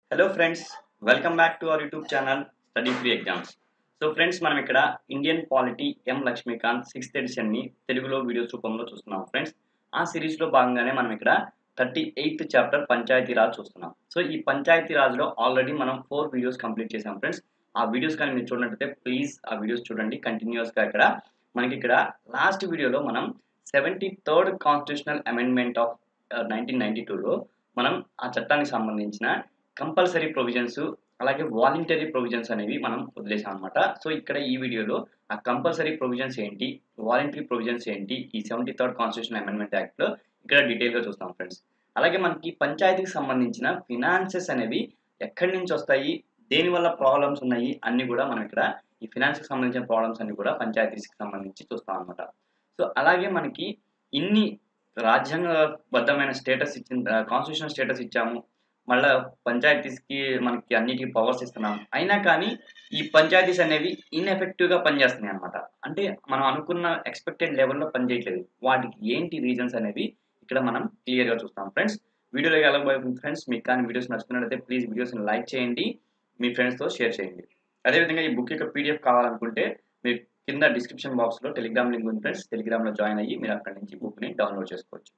hello friends welcome back to our YouTube channel study free exams so friends మనం ఇక్కడ Indian polity M Lakshmikanth sixth ఎడిషన్ని తెలుగులో videos రూపంలో చూస్తున్నాం ఫ్రెండ్స్ ఆ సిరీస్లో భాగంగానే మనం ఇక్కడ thirty eighth chapter panchayati raj చూస్తున్నాం సో ఈ పంచాయతీ రాజ్లో ఆల్రెడీ మనం ఫోర్ వీడియోస్ కంప్లీట్ చేసాం ఫ్రెండ్స్ ఆ వీడియోస్ కానీ మీరు చూడనట్టయితే ప్లీజ్ ఆ వీడియోస్ చూడండి కంటిన్యూస్గా ఇక్కడ మనకి ఇక్కడ లాస్ట్ వీడియోలో మనం seventy third constitutional amendment of nineteen ninety టూలో మనం ఆ చట్టానికి సంబంధించిన కంపల్సరీ ప్రొవిజన్స్ అలాగే వాలంటరీ ప్రొవిజన్స్ అనేవి మనం వదిలేసాం అనమాట సో ఇక్కడ ఈ వీడియోలో ఆ కంపల్సరీ ప్రొవిజన్స్ ఏంటి వాలంటరీ ప్రొవిజన్స్ ఏంటి ఈ సెవెంటీ థర్డ్ కాన్స్టిట్యూషన్ అమెండ్మెంట్ యాక్ట్లో ఇక్కడ డీటెయిల్గా చూస్తాం ఫ్రెండ్స్ అలాగే మనకి పంచాయతీకి సంబంధించిన ఫినాన్సెస్ అనేవి ఎక్కడి నుంచి వస్తాయి దేని వల్ల ప్రాబ్లమ్స్ ఉన్నాయి అన్ని కూడా మనం ఇక్కడ ఈ ఫినాన్స్కి సంబంధించిన ప్రాబ్లమ్స్ అన్ని కూడా పంచాయతీస్కి సంబంధించి చూస్తాం అనమాట సో అలాగే మనకి ఇన్ని రాజ్యాంగబద్ధమైన స్టేటస్ ఇచ్చిన కాన్స్టిట్యూషన్ స్టేటస్ ఇచ్చాము మళ్ళీ పంచాయతీస్కి మనకి అన్నిటికీ పవర్స్ ఇస్తున్నాం అయినా కానీ ఈ పంచాయతీస్ అనేవి ఇన్ఎఫెక్టివ్గా పనిచేస్తున్నాయి అనమాట అంటే మనం అనుకున్న ఎక్స్పెక్టెడ్ లెవెల్లో పనిచేయట్లేదు వాటికి ఏంటి రీజన్స్ అనేవి ఇక్కడ మనం క్లియర్గా చూస్తాం ఫ్రెండ్స్ వీడియోలోకి వెళ్ళబోయే ఫ్రెండ్స్ మీకు కానీ వీడియోస్ నచ్చుతున్నట్లయితే ప్లీజ్ వీడియోస్ని లైక్ చేయండి మీ ఫ్రెండ్స్తో షేర్ చేయండి అదేవిధంగా ఈ బుక్ యొక్క పీడిఎఫ్ కావాలనుకుంటే మీరు కింద డిస్క్రిప్షన్ బాక్స్లో టెలిగ్రామ్ లింక్ ఉంది ఫ్రెండ్స్ టెలిగ్రామ్లో జాయిన్ అయ్యి మీరు అక్కడి నుంచి బుక్ని డౌన్లోడ్ చేసుకోవచ్చు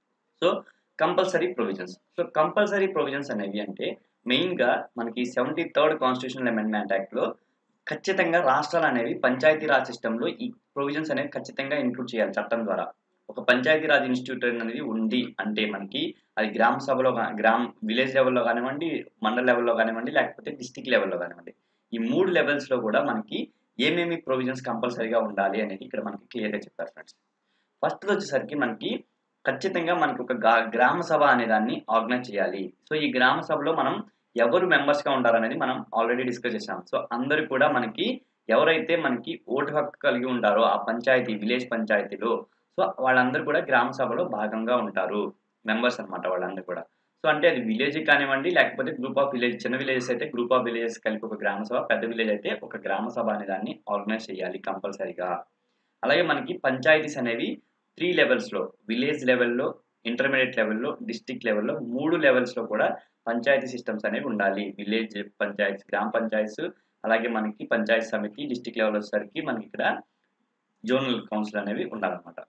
so compulsory provisions so compulsory provisions అనేవి అంటే మెయిన్గా మనకి సెవెంటీ థర్డ్ కాన్స్టిట్యూషనల్ అమెండ్మెంట్ యాక్ట్లో ఖచ్చితంగా రాష్ట్రాలు అనేవి పంచాయతీరాజ్ సిస్టంలో ఈ ప్రొవిజన్స్ అనేవి ఖచ్చితంగా ఇంక్లూడ్ చేయాలి చట్టం ద్వారా ఒక పంచాయతీరాజ్ ఇన్స్టిట్యూట్ అనేది ఉంది అంటే మనకి అది గ్రామ సభలో గ్రామ విలేజ్ లెవెల్లో కానివ్వండి మండల లెవెల్లో కానివ్వండి లేకపోతే డిస్టిక్ లెవెల్లో కానివ్వండి ఈ మూడు లెవెల్స్లో కూడా మనకి ఏమేమి ప్రొవిజన్స్ కంపల్సరీగా ఉండాలి అనేది ఇక్కడ మనకి క్లియర్గా చెప్పారు ఫ్రెండ్స్ ఫస్ట్ వచ్చేసరికి మనకి ఖచ్చితంగా మనకి ఒక గ్రామ సభ అనే దాన్ని ఆర్గనైజ్ చేయాలి సో ఈ గ్రామ సభలో మనం ఎవరు మెంబర్స్గా ఉంటారనేది మనం ఆల్రెడీ డిస్కస్ చేసాం సో అందరు కూడా మనకి ఎవరైతే మనకి ఓటు హక్కు కలిగి ఉంటారో ఆ పంచాయతీ విలేజ్ పంచాయతీలో సో వాళ్ళందరూ కూడా గ్రామ సభలో భాగంగా ఉంటారు మెంబర్స్ అనమాట వాళ్ళందరూ కూడా సో అంటే అది విలేజ్ కానివ్వండి లేకపోతే గ్రూప్ ఆఫ్ విలేజ్ చిన్న విలేజెస్ అయితే గ్రూప్ ఆఫ్ విలేజెస్ కలిపి ఒక గ్రామ సభ పెద్ద విలేజ్ అయితే ఒక గ్రామ సభ అనే దాన్ని ఆర్గనైజ్ చేయాలి కంపల్సరీగా అలాగే మనకి పంచాయతీస్ అనేవి త్రీ లెవెల్స్లో విలేజ్ లెవెల్లో ఇంటర్మీడియట్ లెవెల్లో డిస్టిక్ లెవెల్లో మూడు లెవెల్స్లో కూడా పంచాయతీ సిస్టమ్స్ అనేవి ఉండాలి విలేజ్ పంచాయత్ గ్రామ పంచాయత్స్ అలాగే మనకి పంచాయత్ సమితి డిస్టిక్ లెవెల్ వచ్చేసరికి మనకి ఇక్కడ జోనల్ కౌన్సిల్ అనేవి ఉండాలన్నమాట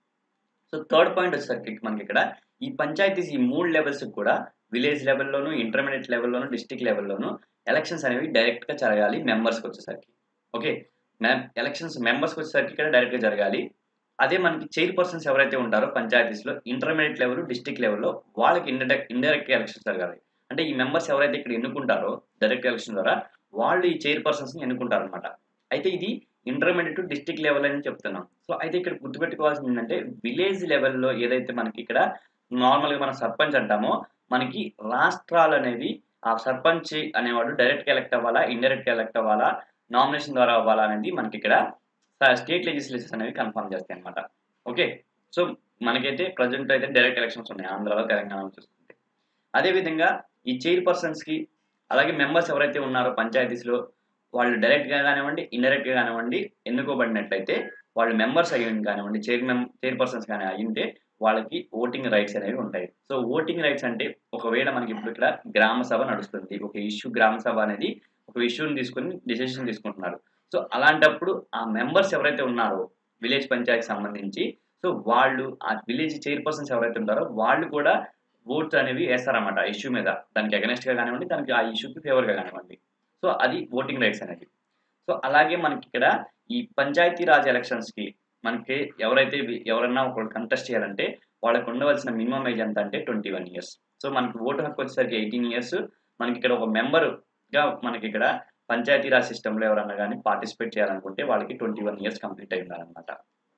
సో థర్డ్ పాయింట్ వచ్చేసరికి మనకి ఇక్కడ ఈ పంచాయతీస్ ఈ మూడు లెవెల్స్ కూడా విలేజ్ లెవెల్లోను ఇంటర్మీడియట్ లెవెల్లోను డిస్టిక్ లెవెల్లోను ఎలక్షన్స్ అనేవి డైరెక్ట్గా జరగాలి మెంబర్స్కి వచ్చేసరికి ఓకే ఎలక్షన్స్ మెంబర్స్కి వచ్చేసరికి ఇక్కడ డైరెక్ట్గా జరగాలి అదే మనకి చైర్ పర్సన్స్ ఎవరైతే ఉంటారో పంచాయతీస్లో ఇంటర్మీడియట్ లెవెల్ డిస్టిక్ లెవెల్లో వాళ్ళకి ఇండైరెక్ట్ ఇండైరెక్ట్ ఎలక్షన్స్ జరగాలి అంటే ఈ మెంబర్స్ ఎవరైతే ఇక్కడ ఎన్నుకుంటారో డైరెక్ట్ ఎలక్షన్ ద్వారా వాళ్ళు ఈ చైర్ పర్సన్స్ని ఎన్నుకుంటారు అనమాట అయితే ఇది ఇంటర్మీడియట్ డిస్టిక్ లెవెల్ అని చెప్తున్నాం సో అయితే ఇక్కడ గుర్తుపెట్టుకోవాల్సింది ఏంటంటే విలేజ్ లెవెల్లో ఏదైతే మనకి ఇక్కడ నార్మల్గా మనం సర్పంచ్ అంటామో మనకి రాష్ట్రాలు అనేవి ఆ సర్పంచ్ అనేవాడు డైరెక్ట్గా ఎలక్ట్ అవ్వాలా ఇండైరెక్ట్గా ఎలక్ట్ అవ్వాలా నామినేషన్ ద్వారా అవ్వాలా అనేది మనకి ఇక్కడ స్టేట్ లెజిస్లేచర్స్ అనేవి కన్ఫర్మ్ చేస్తాయి అనమాట ఓకే సో మనకైతే ప్రజెంట్ అయితే డైరెక్ట్ ఎలక్షన్స్ ఉన్నాయి ఆంధ్రాలో తెలంగాణలో చూసుకుంటే అదేవిధంగా ఈ చైర్ పర్సన్స్కి అలాగే మెంబర్స్ ఎవరైతే ఉన్నారో పంచాయతీస్లో వాళ్ళు డైరెక్ట్గా కానివ్వండి ఇండైరెక్ట్గా కానివ్వండి ఎన్నుకోబడినట్లయితే వాళ్ళు మెంబర్స్ అయ్యి కానివ్వండి చైర్ మెం చైర్ పర్సన్స్ కానీ అయ్యింటే వాళ్ళకి ఓటింగ్ రైట్స్ అనేవి ఉంటాయి సో ఓటింగ్ రైట్స్ అంటే ఒకవేళ మనకి ఇప్పుడు ఇక్కడ గ్రామ సభ నడుస్తుంది ఒక ఇష్యూ గ్రామ సభ అనేది ఒక ఇష్యూని తీసుకుని డిసిషన్ తీసుకుంటున్నారు సో అలాంటప్పుడు ఆ మెంబర్స్ ఎవరైతే ఉన్నారో విలేజ్ పంచాయతీకి సంబంధించి సో వాళ్ళు ఆ విలేజ్ చైర్ పర్సన్స్ ఎవరైతే ఉంటారో వాళ్ళు కూడా ఓట్స్ అనేవి వేస్తారన్నమాట ఇష్యూ మీద దానికి అగనెస్ట్గా కానివ్వండి దానికి ఆ ఇష్యూకి ఫేవర్గా కానివ్వండి సో అది ఓటింగ్ రైట్స్ అనేది సో అలాగే మనకి ఇక్కడ ఈ పంచాయతీ రాజ్ ఎలక్షన్స్కి మనకి ఎవరైతే ఎవరన్నా ఒకళ్ళు కంటెస్ట్ చేయాలంటే వాళ్ళకి ఉండవలసిన మినిమం ఏజ్ ఎంత అంటే ట్వంటీ వన్ ఇయర్స్ సో మనకి ఓటు హక్కు వచ్చేసరికి ఎయిటీన్ ఇయర్స్ మనకి ఇక్కడ ఒక మెంబర్గా మనకి ఇక్కడ పంచాయతీరాజ్ సిస్టంలో ఎవరన్నా కానీ పార్టిసిపేట్ చేయాలనుకుంటే వాళ్ళకి ట్వంటీ వన్ ఇయర్స్ కంప్లీట్ అయి ఉండాలన్నమాట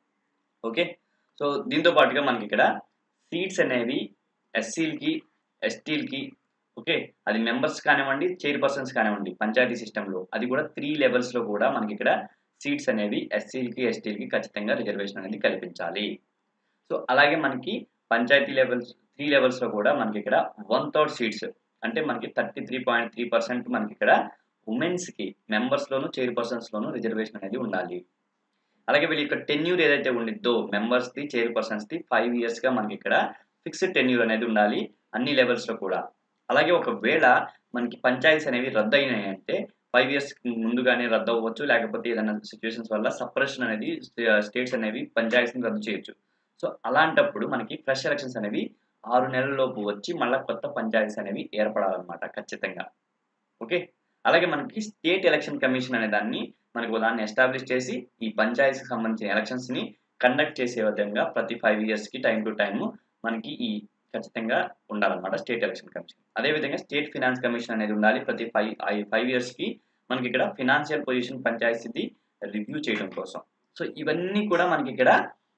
ఓకే సో దీంతో పాటుగా మనకి ఇక్కడ సీట్స్ అనేవి ఎస్సీలకి ఎస్టీలకి ఓకే అది మెంబర్స్ కానివ్వండి చైర్ పర్సన్స్ కానివ్వండి పంచాయతీ సిస్టంలో అది కూడా త్రీ లెవెల్స్లో కూడా మనకి ఇక్కడ సీట్స్ అనేవి ఎస్సీలకి ఎస్టీలకి ఖచ్చితంగా రిజర్వేషన్ అనేది కల్పించాలి సో అలాగే మనకి పంచాయతీ లెవెల్స్ త్రీ లెవెల్స్లో కూడా మనకి ఇక్కడ వన్ థర్డ్ సీట్స్ అంటే మనకి thirty three point three percent మనకి ఇక్కడ ఉమెన్స్కి మెంబర్స్లోను చైర్ పర్సన్స్లోను రిజర్వేషన్ అనేది ఉండాలి అలాగే వీళ్ళ యొక్క టెన్యూర్ ఏదైతే ఉండిద్దో మెంబర్స్ది చైర్ పర్సన్స్ది ఫైవ్ ఇయర్స్గా మనకి ఇక్కడ ఫిక్స్డ్ టెన్యూర్ అనేది ఉండాలి అన్ని లెవెల్స్లో కూడా అలాగే ఒకవేళ మనకి పంచాయతీస్ అనేవి రద్దు అయినాయి అంటే ఫైవ్ ఇయర్స్ ముందుగానే రద్దు అవ్వచ్చు లేకపోతే ఏదైనా సిచ్యువేషన్స్ వల్ల సపరేషన్ అనేది స్టేట్స్ అనేవి పంచాయతీని రద్దు చేయొచ్చు సో అలాంటప్పుడు మనకి ఫ్రెష్ ఎలక్షన్స్ అనేవి ఆరు నెలల లోపు వచ్చి మళ్ళీ కొత్త పంచాయతీస్ అనేవి ఏర్పడాలన్నమాట ఖచ్చితంగా ఓకే అలాగే మనకి స్టేట్ ఎలక్షన్ కమిషన్ అనే దాన్ని మనకు దాన్ని ఎస్టాబ్లిష్ చేసి ఈ పంచాయతీకి సంబంధించిన ఎలక్షన్స్ ని కండక్ట్ చేసే విధంగా ప్రతి ఫైవ్ ఇయర్స్ కి టైం టు టైం మనకి ఈ ఖచ్చితంగా ఉండాలన్నమాట స్టేట్ ఎలక్షన్ కమిషన్ అదేవిధంగా స్టేట్ ఫినాన్స్ కమిషన్ అనేది ఉండాలి ప్రతి ఫైవ్ ఫైవ్ ఇయర్స్ కి మనకి ఇక్కడ ఫినాన్షియల్ పొజిషన్ పంచాయతీ రివ్యూ చేయడం కోసం సో ఇవన్నీ కూడా మనకి ఇక్కడ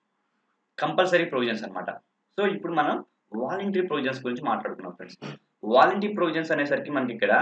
కంపల్సరీ ప్రొవిజన్స్ అన్నమాట సో ఇప్పుడు మనం వాలంటరీ ప్రొవిజన్స్ గురించి మాట్లాడుకున్నాం ఫ్రెండ్స్ వాలంటరీ ప్రొవిజన్స్ అనేసరికి మనకి ఇక్కడ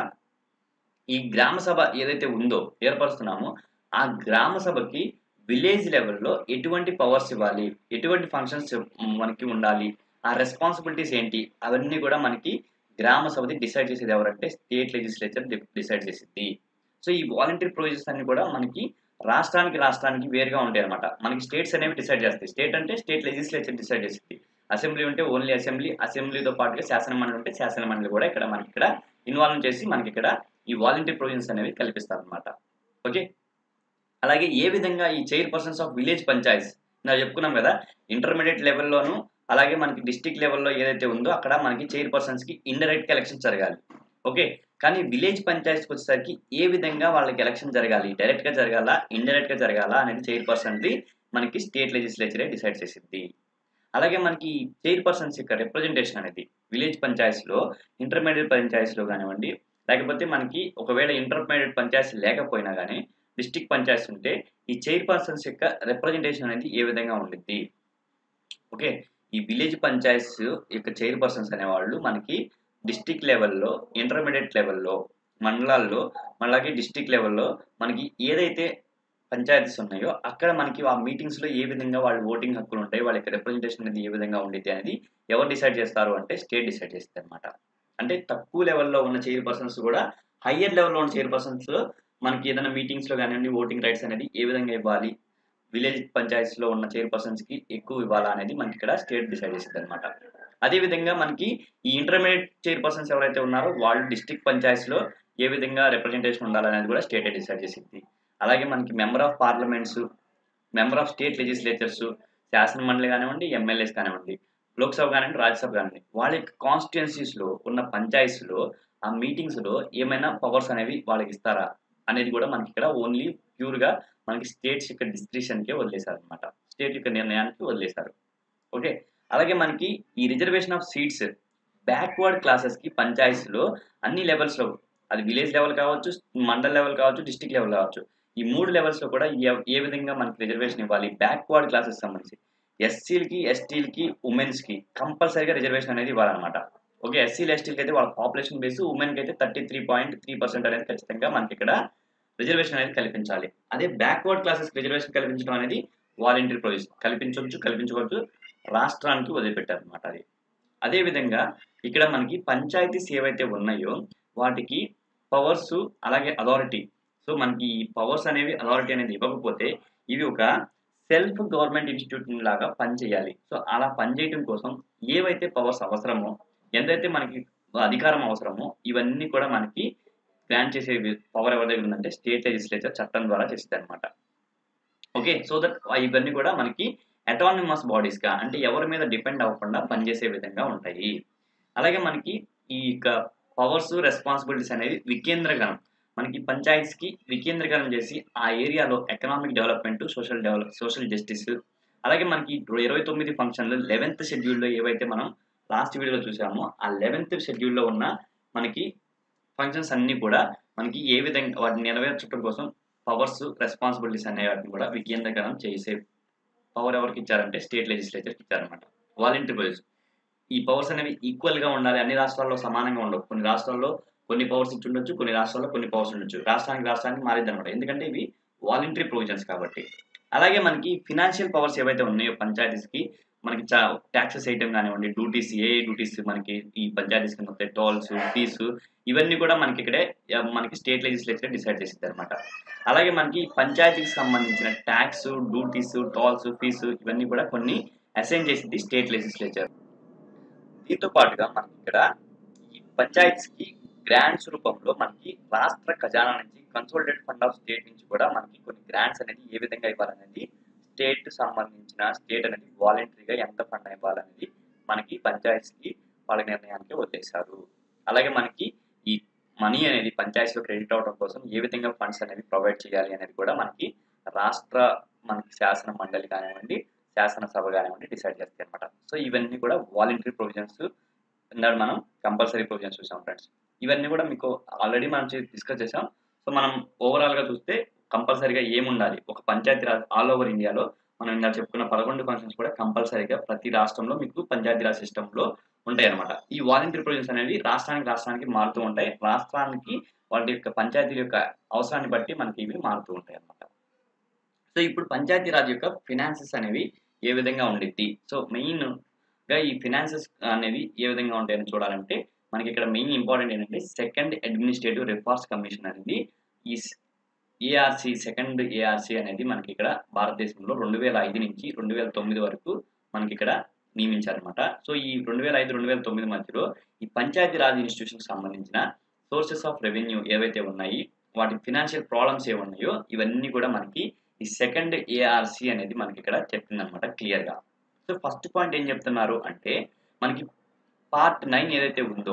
ఈ గ్రామ సభ ఏదైతే ఉందో ఏర్పరుస్తున్నామో ఆ గ్రామ సభకి విలేజ్ లెవెల్లో ఎటువంటి పవర్స్ ఇవ్వాలి ఎటువంటి ఫంక్షన్స్ మనకి ఉండాలి ఆ రెస్పాన్సిబిలిటీస్ ఏంటి అవన్నీ కూడా మనకి గ్రామ సభది డిసైడ్ చేసేది ఎవరంటే స్టేట్ లెజిస్లేచర్ డిసైడ్ చేసింది సో ఈ వాలంటరీ ప్రొవిజన్స్ అన్ని కూడా మనకి రాష్ట్రానికి రాష్ట్రానికి వేరుగా ఉంటాయి అనమాట మనకి స్టేట్స్ అనేవి డిసైడ్ చేస్తాయి స్టేట్ అంటే స్టేట్ లెజిస్లేచర్ డిసైడ్ చేసింది అసెంబ్లీ ఉంటే ఓన్లీ అసెంబ్లీ అసెంబ్లీతో పాటుగా శాసన మండలి ఉంటే శాసన మండలి కూడా ఇక్కడ మనకి ఇక్కడ ఇన్వాల్వ్ చేసి మనకి ఇక్కడ ఈ వాలంటరీ ప్రొవిజన్స్ అనేవి కల్పిస్తారు అనమాట ఓకే అలాగే ఏ విధంగా ఈ chairpersons of village panchayat నా చెప్పుకున్నాం కదా ఇంటర్మీడియట్ లెవెల్లోను అలాగే మనకి డిస్టిక్ లెవెల్లో ఏదైతే ఉందో అక్కడ మనకి చైర్ పర్సన్స్ కి ఇండైరెక్ట్ ఎలక్షన్ జరగాలి ఓకే కానీ విలేజ్ పంచాయత్కి వచ్చేసరికి ఏ విధంగా వాళ్ళకి ఎలక్షన్ జరగాలి డైరెక్ట్ గా జరగాల ఇండైరెక్ట్ గా జరగాల అనేది చైర్ పర్సన్ది మనకి స్టేట్ లెజిస్లేచరే డిసైడ్ చేసింది అలాగే మనకి చైర్ పర్సన్స్ యొక్క రిప్రజెంటేషన్ అనేది విలేజ్ పంచాయత్స్ లో ఇంటర్మీడియట్ పంచాయత్స్ లో కానివ్వండి లేకపోతే మనకి ఒకవేళ ఇంటర్మీడియట్ పంచాయత్ లేకపోయినా కానీ డిస్టిక్ పంచాయత్స్ ఉంటే ఈ చైర్ పర్సన్స్ యొక్క రిప్రజెంటేషన్ అనేది ఏ విధంగా ఉండిద్ది ఓకే ఈ విలేజ్ పంచాయత్స్ యొక్క చైర్ పర్సన్స్ అనేవాళ్ళు మనకి డిస్టిక్ లెవెల్లో ఇంటర్మీడియట్ లెవెల్లో మండలాల్లో అలాగే డిస్టిక్ లెవెల్లో మనకి ఏదైతే పంచాయతీస్ ఉన్నాయో అక్కడ మనకి ఆ మీటింగ్స్ లో ఏ విధంగా వాళ్ళ ఓటింగ్ హక్కులు ఉంటాయి వాళ్ళ యొక్క రిప్రజెంటేషన్ అనేది ఏ విధంగా ఉండిద్ది అనేది ఎవరు డిసైడ్ చేస్తారు అంటే స్టేట్ డిసైడ్ చేస్తుంది అనమాట అంటే తక్కువ లెవెల్లో ఉన్న చైర్ పర్సన్స్ కూడా హయ్యర్ లెవెల్లో ఉన్న చైర్ పర్సన్స్ మనకి ఏదైనా మీటింగ్స్ లో కానివ్వండి ఓటింగ్ రైట్స్ అనేది ఏ విధంగా ఇవ్వాలి విలేజ్ పంచాయత్స్ లో ఉన్న చైర్ పర్సన్స్ కి ఎక్కువ ఇవ్వాలా అనేది మనకి ఇక్కడ స్టేట్ డిసైడ్ చేసింది అనమాట అదే విధంగా మనకి ఈ ఇంటర్మీడియట్ చైర్ పర్సన్స్ ఎవరైతే ఉన్నారో వాళ్ళు డిస్ట్రిక్ట్ పంచాయత్స్ లో ఏ విధంగా రిప్రజెంటేషన్ ఉండాలనేది కూడా స్టేట్ డిసైడ్ చేసింది అలాగే మనకి member of parliaments member of state legislatures శాసన మండలి కానివ్వండి ఎమ్మెల్యేస్ కానివ్వండి లోక్సభ కానివ్వండి రాజ్యసభ కానివ్వండి వాళ్ళ యొక్క కాన్స్టిట్యున్సీస్ లో ఉన్న పంచాయత్స్ లో ఆ మీటింగ్స్ లో ఏమైనా పవర్స్ అనేవి వాళ్ళకి ఇస్తారా అనేది కూడా మనకి ఇక్కడ ఓన్లీ ప్యూర్ గా మనకి స్టేట్స్ యొక్క డిస్క్రిప్షన్ కే వదిలేశారు అనమాట స్టేట్ యొక్క నిర్ణయానికి వదిలేశారు ఓకే అలాగే మనకి ఈ reservation of seats backward classes కి పంచాయతీస్ లో అన్ని లెవెల్స్ లో అది విలేజ్ లెవెల్ కావచ్చు మండల్ లెవెల్ కావచ్చు డిస్టిక్ లెవెల్ కావచ్చు ఈ మూడు లెవెల్స్ లో కూడా ఏ- ఏ విధంగా మనకి రిజర్వేషన్ ఇవ్వాలి బ్యాక్వర్డ్ క్లాసెస్ సంబంధించి ఎస్సీలకి ఎస్టీలకి ఉమెన్స్ కి కంపల్సరీగా రిజర్వేషన్ అనేది ఇవ్వాలన్నమాట ఓకే ఎస్సీలు ఎస్టీలకి అయితే వాళ్ళ పాపులేషన్ బేస్ ఉమెన్ కి అయితే thirty three point three percent అనేది ఖచ్చితంగా మనకి ఇక్కడ రిజర్వేషన్ అనేది కల్పించాలి అదే బ్యాక్వర్డ్ క్లాసెస్ రిజర్వేషన్ కల్పించడం అనేది వాలంటరీ ప్రొవిజన్ కల్పించవచ్చు కల్పించవచ్చు రాష్ట్రానికి వదిలిపెట్టారు అనమాట అది అదే విధంగా ఇక్కడ మనకి పంచాయతీస్ ఏవైతే ఉన్నాయో వాటికి పవర్స్ అలాగే అథారిటీ సో మనకి ఈ పవర్స్ అనేవి అథారిటీ అనేది ఇవ్వకపోతే ఇవి ఒక సెల్ఫ్ గవర్నమెంట్ ఇన్స్టిట్యూట్ లాగా పనిచేయాలి సో అలా పనిచేయడం కోసం ఏవైతే పవర్స్ అవసరమో ఎంతైతే మనకి అధికారం అవసరమో ఇవన్నీ కూడా మనకి గ్రాంట్ చేసే పవర్ ఎవరి దగ్గర ఉందంటే స్టేట్ లెజిస్లేచర్ చట్టం ద్వారా చేస్తుంది అనమాట ఓకే సో దట్ ఇవన్నీ కూడా మనకి అటానమస్ బాడీస్ గా అంటే ఎవరి మీద డిపెండ్ అవ్వకుండా పనిచేసే విధంగా ఉంటాయి అలాగే మనకి ఈ పవర్స్ రెస్పాన్సిబిలిటీస్ అనేవి వికేంద్రీకరణం మనకి పంచాయత్స్ కి వికేంద్రీకరణ చేసి ఆ ఏరియాలో economic development social develop social justice అలాగే మనకి ఇరవై తొమ్మిది ఫంక్షన్లు లెవెన్త్ షెడ్యూల్లో ఏవైతే మనం లాస్ట్ వీడియోలో చూసామో ఆ లెవెన్త్ షెడ్యూల్లో ఉన్న మనకి ఫంక్షన్స్ అన్ని కూడా మనకి ఏ విధంగా వాటిని నెరవేర్చడం కోసం పవర్స్ రెస్పాన్సిబిలిటీస్ అనే వాటిని కూడా వికేంద్రీకరణం చేసే పవర్ ఎవరికి ఇచ్చారంటే స్టేట్ లెజిస్లేచర్కి ఇచ్చారనమాట వాలంటీర్ పవర్స్ ఈ పవర్స్ అనేవి ఈక్వల్ గా ఉండాలి అన్ని రాష్ట్రాల్లో సమానంగా ఉండవు కొన్ని రాష్ట్రాల్లో కొన్ని పవర్స్ ఇచ్చి ఉండొచ్చు కొన్ని రాష్ట్రాల్లో కొన్ని పవర్స్ ఉండొచ్చు రాష్ట్రానికి రాష్ట్రానికి మారిద్ది అనమాట ఎందుకంటే ఇవి వాలంటరీ ప్రొవిజన్స్ కాబట్టి అలాగే మనకి ఫినాన్షియల్ పవర్స్ ఏవైతే ఉన్నాయో పంచాయతీస్ కి మనకి ట్యాక్సెస్ వేయటం కానివ్వండి డ్యూటీస్ ఏ డ్యూటీస్ మనకి ఈ పంచాయతీస్ కింద వస్తాయి టోల్స్ ఫీజు ఇవన్నీ కూడా మనకి ఇక్కడే ఆ, మనకి స్టేట్ లెజిస్లేచర్ డిసైడ్ చేసింది అనమాట అలాగే మనకి పంచాయతీకి సంబంధించిన ట్యాక్స్ డ్యూటీస్ టోల్స్ ఫీజు ఇవన్నీ కూడా కొన్ని అసైన్ చేసింది స్టేట్ లెజిస్లేచర్ దీంతో పాటుగా మనకి ఇక్కడ ఈ పంచాయత్స్ కి గ్రాంట్స్ రూపంలో మనకి రాష్ట్ర ఖజానా నుంచి కన్సోలిడేట్ ఫండ్ ఆఫ్ స్టేట్ నుంచి కూడా మనకి కొన్ని గ్రాంట్స్ అనేది ఏ విధంగా ఇవ్వాలనేది స్టేట్ సంబంధించిన స్టేట్ అనేది వాలంటరీగా ఎంత ఫండ్ ఇవ్వాలనేది మనకి పంచాయతీకి వాళ్ళ నిర్ణయానికి వదిలేశారు అలాగే మనకి ఈ మనీ అనేది పంచాయతీలో క్రెడిట్ అవడం కోసం ఏ విధంగా ఫండ్స్ అనేవి ప్రొవైడ్ చేయాలి అనేది కూడా మనకి రాష్ట్ర మనకి శాసన మండలి కానివ్వండి శాసనసభ కానివ్వండి డిసైడ్ చేస్తాయి అనమాట సో ఇవన్నీ కూడా వాలంటరీ ప్రొవిజన్స్ ఇందాక మనం కంపల్సరీ ప్రొవిజన్స్ చూసాం ఫ్రెండ్స్ ఇవన్నీ కూడా మీకు ఆల్రెడీ మనం డిస్కస్ చేసాం సో మనం ఓవరాల్ గా చూస్తే కంపల్సరీగా ఏముండాలి ఒక పంచాయతీ రాజ్ ఆల్ ఓవర్ ఇండియాలో మనం ఇందాక చెప్పుకున్న పదకొండు కాన్స్టిట్యూన్స్ కూడా కంపల్సరీగా ప్రతి రాష్ట్రంలో మీకు పంచాయతీరాజ్ సిస్టంలో ఉంటాయి అనమాట ఈ వాలంటరీ ప్రొవిజన్స్ అనేవి రాష్ట్రానికి రాష్ట్రానికి మారుతూ ఉంటాయి రాష్ట్రానికి వాటి యొక్క పంచాయతీల యొక్క అవసరాన్ని బట్టి మనకి ఇవి మారుతూ ఉంటాయి అనమాట సో ఇప్పుడు పంచాయతీరాజ్ యొక్క ఫినాన్సెస్ అనేవి ఏ విధంగా ఉండిద్ది సో మెయిన్ గా ఈ ఫినాన్సెస్ అనేవి ఏ విధంగా ఉంటాయని చూడాలంటే మనకి ఇక్కడ మెయిన్ ఇంపార్టెంట్ ఏంటంటే సెకండ్ అడ్మినిస్ట్రేటివ్ రిఫార్మ్స్ కమిషన్ అనేది ఈ ఏఆర్సి సెకండ్ ఏఆర్సి అనేది మనకి ఇక్కడ భారతదేశంలో రెండు వేల ఐదు నుంచి రెండు వేల తొమ్మిది వరకు మనకి ఇక్కడ నియమించారనమాట సో ఈ రెండు వేల ఐదు రెండు వేల తొమ్మిది మధ్యలో ఈ పంచాయతీ రాజ్ ఇన్స్టిట్యూషన్కి సంబంధించిన సోర్సెస్ ఆఫ్ రెవెన్యూ ఏవైతే ఉన్నాయి వాటి ఫినాన్షియల్ ప్రాబ్లమ్స్ ఏ ఉన్నాయో ఇవన్నీ కూడా మనకి ఈ సెకండ్ ఏఆర్సి అనేది మనకి ఇక్కడ చెప్తుందన్నమాట క్లియర్గా సో ఫస్ట్ పాయింట్ ఏం చెప్తున్నారు అంటే మనకి పార్ట్ నైన్ ఏదైతే ఉందో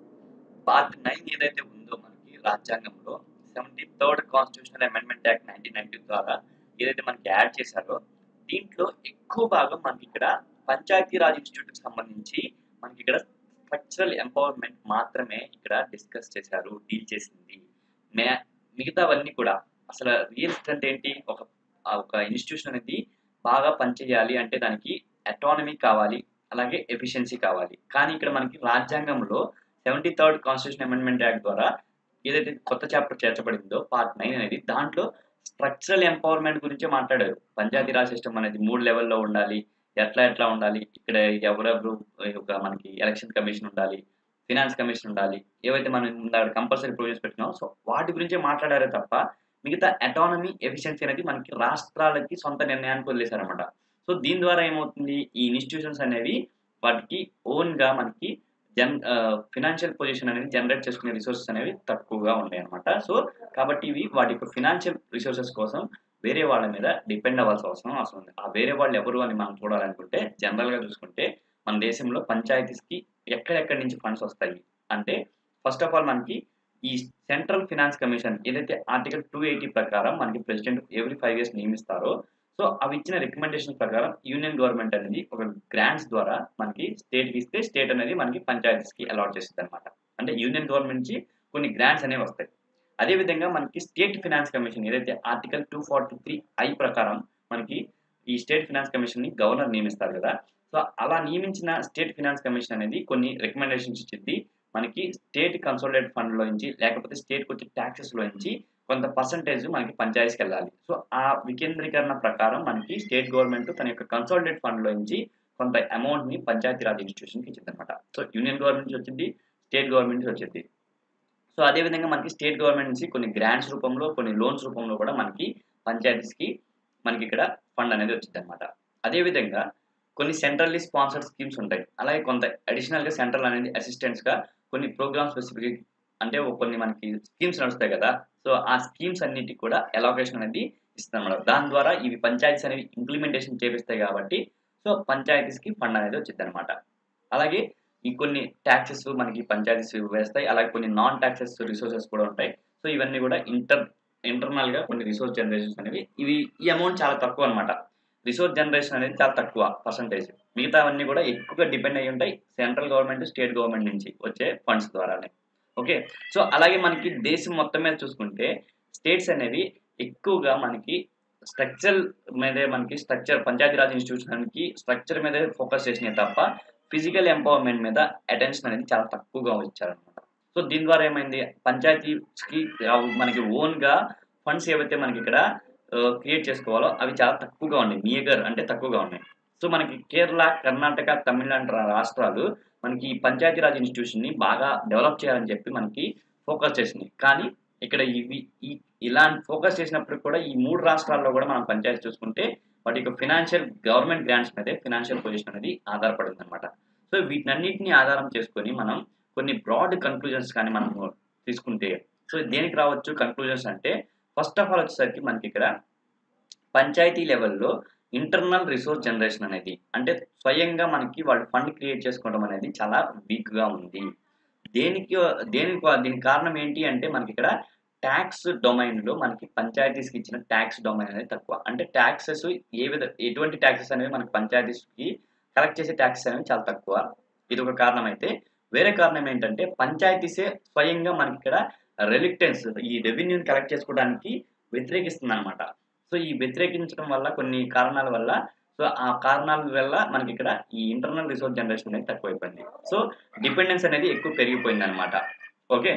పార్ట్ నైన్ ఏదైతే ఉందో మనకి రాజ్యాంగంలో seventy third constitutional amendment act nineteen ninety ద్వారా ఏదైతే మనకి యాడ్ చేశారో దీంట్లో ఎక్కువ భాగం మనకి ఇక్కడ పంచాయతీరాజ్ ఇన్స్టిట్యూట్ సంబంధించి మనకి ఇక్కడ స్ట్రక్చరల్ ఎంపవర్మెంట్ మాత్రమే ఇక్కడ డిస్కస్ చేశారు డీల్ చేసింది మే మిగతావన్నీ కూడా అసలు రియల్ స్ట్రెంత్ ఏంటి ఒక ఒక ఇన్స్టిట్యూషన్ అనేది బాగా పనిచేయాలి అంటే దానికి అటానమీ కావాలి అలాగే ఎఫిషియన్సీ కావాలి కానీ ఇక్కడ మనకి రాజ్యాంగంలో seventy third constitution amendment act ద్వారా ఏదైతే కొత్త చాప్టర్ చేర్చబడిందో పార్ట్ నైన్ అనేది దాంట్లో స్ట్రక్చరల్ ఎంపవర్మెంట్ గురించే మాట్లాడారు పంచాయతీరాజ్ సిస్టమ్ అనేది మూడు లెవెల్లో ఉండాలి ఎట్లా ఎట్లా ఉండాలి ఇక్కడ ఎవరెవరు ఒక మనకి ఎలక్షన్ కమిషన్ ఉండాలి ఫినాన్స్ కమిషన్ ఉండాలి ఏవైతే మనం కంపల్సరీ ప్రొవిజన్స్ పెట్టినామో సో వాటి గురించే మాట్లాడారే తప్ప మిగతా అటానమీ ఎఫిషియన్సీ అనేది మనకి రాష్ట్రాలకి సొంత నిర్ణయానికి వదిలేశారనమాట సో దీని ద్వారా ఏమవుతుంది ఈ ఇన్స్టిట్యూషన్స్ అనేవి వాటికి ఓన్ గా మనకి జన్ ఫినాన్షియల్ పొజిషన్ అనేది జనరేట్ చేసుకునే రిసోర్సెస్ అనేవి తక్కువగా ఉన్నాయి అనమాట సో కాబట్టి ఇవి వాటి యొక్క ఫినాన్షియల్ రిసోర్సెస్ కోసం వేరే వాళ్ళ మీద డిపెండ్ అవ్వాల్సిన అవసరం అవసరం ఉంది ఆ వేరే వాళ్ళు ఎవరు అని మనం చూడాలనుకుంటే జనరల్ గా చూసుకుంటే మన దేశంలో పంచాయతీస్ కి ఎక్కడెక్కడి నుంచి ఫండ్స్ వస్తాయి అంటే ఫస్ట్ ఆఫ్ ఆల్ మనకి ఈ సెంట్రల్ ఫినాన్స్ కమిషన్ ఏదైతే ఆర్టికల్ టూ ఎయిటీ ప్రకారం మనకి ప్రెసిడెంట్ ఎవ్రీ ఫైవ్ ఇయర్స్ నియమిస్తారో సో అవి ఇచ్చిన రికమెండేషన్ ప్రకారం యూనియన్ గవర్నమెంట్ అనేది ఒక గ్రాంట్స్ ద్వారా మనకి స్టేట్కి ఇస్తే స్టేట్ అనేది మనకి పంచాయతీస్కి అలాట్ చేస్తుంది అనమాట అంటే యూనియన్ గవర్నమెంట్ నుంచి కొన్ని గ్రాంట్స్ అనేవి వస్తాయి అదేవిధంగా మనకి స్టేట్ ఫినాన్స్ కమిషన్ ఏదైతే article two forty three I ప్రకారం మనకి ఈ స్టేట్ ఫినాన్స్ కమిషన్ ని గవర్నర్ నియమిస్తారు కదా సో అలా నియమించిన స్టేట్ ఫినాన్స్ కమిషన్ అనేది కొన్ని రికమెండేషన్స్ ఇచ్చింది మనకి స్టేట్ కన్సోలిడేట్ ఫండ్ లో నుంచి లేకపోతే స్టేట్ వచ్చే ట్యాక్సెస్ లో నుంచి కొంత పర్సంటేజ్ మనకి పంచాయతీకి వెళ్ళాలి సో ఆ వికేంద్రీకరణ ప్రకారం మనకి స్టేట్ గవర్నమెంట్ తన యొక్క కన్సోలిడేట్ ఫండ్ లో నుంచి కొంత అమౌంట్ ని పంచాయతీరాజ్ ఇన్స్టిట్యూషన్ కి ఇచ్చింది అనమాట సో యూనియన్ గవర్నమెంట్ నుంచి వచ్చింది స్టేట్ గవర్నమెంట్ నుంచి వచ్చింది సో అదే విధంగా మనకి స్టేట్ గవర్నమెంట్ నుంచి కొన్ని గ్రాంట్స్ రూపంలో కొన్ని లోన్స్ రూపంలో కూడా మనకి పంచాయతీస్ కి మనకి ఇక్కడ ఫండ్ అనేది వచ్చింది అనమాట అదే విధంగా కొన్ని సెంట్రల్లీ స్పాన్సర్డ్ స్కీమ్స్ ఉంటాయి అలాగే కొంత అడిషనల్ గా సెంట్రల్ అనేది అసిస్టెంట్స్ గా కొన్ని ప్రోగ్రామ్ స్పెసిఫిక్ అంటే కొన్ని మనకి స్కీమ్స్ నడుస్తాయి కదా సో ఆ స్కీమ్స్ అన్నిటికి కూడా ఎలాకేషన్ అనేది ఇస్తుంది అనమాట దాని ద్వారా ఇవి పంచాయతీస్ అనేవి ఇంప్లిమెంటేషన్ చేపిస్తాయి కాబట్టి సో పంచాయతీస్ కి ఫండ్ అనేది వచ్చింది అనమాట అలాగే ఈ కొన్ని ట్యాక్సెస్ మనకి పంచాయతీస్ వేస్తాయి అలాగే కొన్ని నాన్ ట్యాక్సెస్ రిసోర్సెస్ కూడా ఉంటాయి సో ఇవన్నీ కూడా ఇంటర్ ఇంటర్నల్ గా కొన్ని రిసోర్స్ జనరేషన్స్ అనేవి ఇవి ఈ అమౌంట్ చాలా తక్కువ అనమాట రిసోర్స్ జనరేషన్ అనేది చాలా తక్కువ పర్సంటేజ్ మిగతావన్నీ కూడా ఎక్కువగా డిపెండ్ అయి ఉంటాయి సెంట్రల్ గవర్నమెంట్ స్టేట్ గవర్నమెంట్ నుంచి వచ్చే ఫండ్స్ ద్వారానే ఓకే సో అలాగే మనకి దేశం మొత్తం మీద చూసుకుంటే స్టేట్స్ అనేవి ఎక్కువగా మనకి స్ట్రక్చర్ మీదే మనకి స్ట్రక్చర్ పంచాయతీరాజ్ ఇన్స్టిట్యూషన్కి స్ట్రక్చర్ మీదే ఫోకస్ చేసినాయి తప్ప ఫిజికల్ ఎంపవర్మెంట్ మీద అటెన్షన్ అనేది చాలా తక్కువగా ఇచ్చారనమాట సో దీని ద్వారా ఏమైంది పంచాయతీకి మనకి ఓన్ గా ఫండ్స్ ఏవైతే మనకి ఇక్కడ క్రియేట్ చేసుకోవాలో అవి చాలా తక్కువగా ఉన్నాయి నియగర్ అంటే తక్కువగా ఉన్నాయి సో మనకి కేరళ కర్ణాటక తమిళనాడు రాష్ట్రాలు మనకి ఈ పంచాయతీరాజ్ ఇన్స్టిట్యూషన్ ని బాగా డెవలప్ చేయాలని చెప్పి మనకి ఫోకస్ చేసినాయి కానీ ఇక్కడ ఇవి ఈ ఇలాంటి ఫోకస్ చేసినప్పుడు కూడా ఈ మూడు రాష్ట్రాల్లో కూడా మనం పంచాయతీ చూసుకుంటే వాటి యొక్క ఫినాన్షియల్ గవర్నమెంట్ గ్రాంట్స్ మీదే ఫినాన్షియల్ పొజిషన్ అనేది ఆధారపడింది అనమాట సో వీటినన్నింటినీ ఆధారం చేసుకొని మనం కొన్ని బ్రాడ్ కన్క్లూజన్స్ కానీ మనము తీసుకుంటే సో దేనికి రావచ్చు కన్క్లూజన్స్ అంటే ఫస్ట్ ఆఫ్ ఆల్ వచ్చేసరికి మనకి ఇక్కడ పంచాయతీ లెవెల్లో ఇంటర్నల్ రిసోర్స్ జనరేషన్ అనేది అంటే స్వయంగా మనకి వాళ్ళు ఫండ్ క్రియేట్ చేసుకోవడం అనేది చాలా వీక్గా ఉంది దేనికి దేనికి దీనికి కారణం ఏంటి అంటే మనకి ఇక్కడ ట్యాక్స్ డొమైన్లో మనకి పంచాయతీస్కి ఇచ్చిన ట్యాక్స్ డొమైన్ అనేది తక్కువ అంటే ట్యాక్సెస్ ఏ విధ ఎటువంటి ట్యాక్సెస్ అనేవి మనకి పంచాయతీస్కి కలెక్ట్ చేసే ట్యాక్సెస్ అనేవి చాలా తక్కువ ఇది ఒక కారణం అయితే వేరే కారణం ఏంటంటే పంచాయతీసే స్వయంగా మనకి ఇక్కడ రెలిక్టెన్స్ ఈ రెవెన్యూని కలెక్ట్ చేసుకోవడానికి వ్యతిరేకిస్తుంది అనమాట సో ఈ వ్యతిరేకించడం వల్ల కొన్ని కారణాల వల్ల సో ఆ కారణాల వల్ల మనకి ఇక్కడ ఈ ఇంటర్నల్ రిసోర్స్ జనరేషన్ అనేది తక్కువైపోయింది సో డిపెండెన్స్ అనేది ఎక్కువ పెరిగిపోయింది అనమాట ఓకే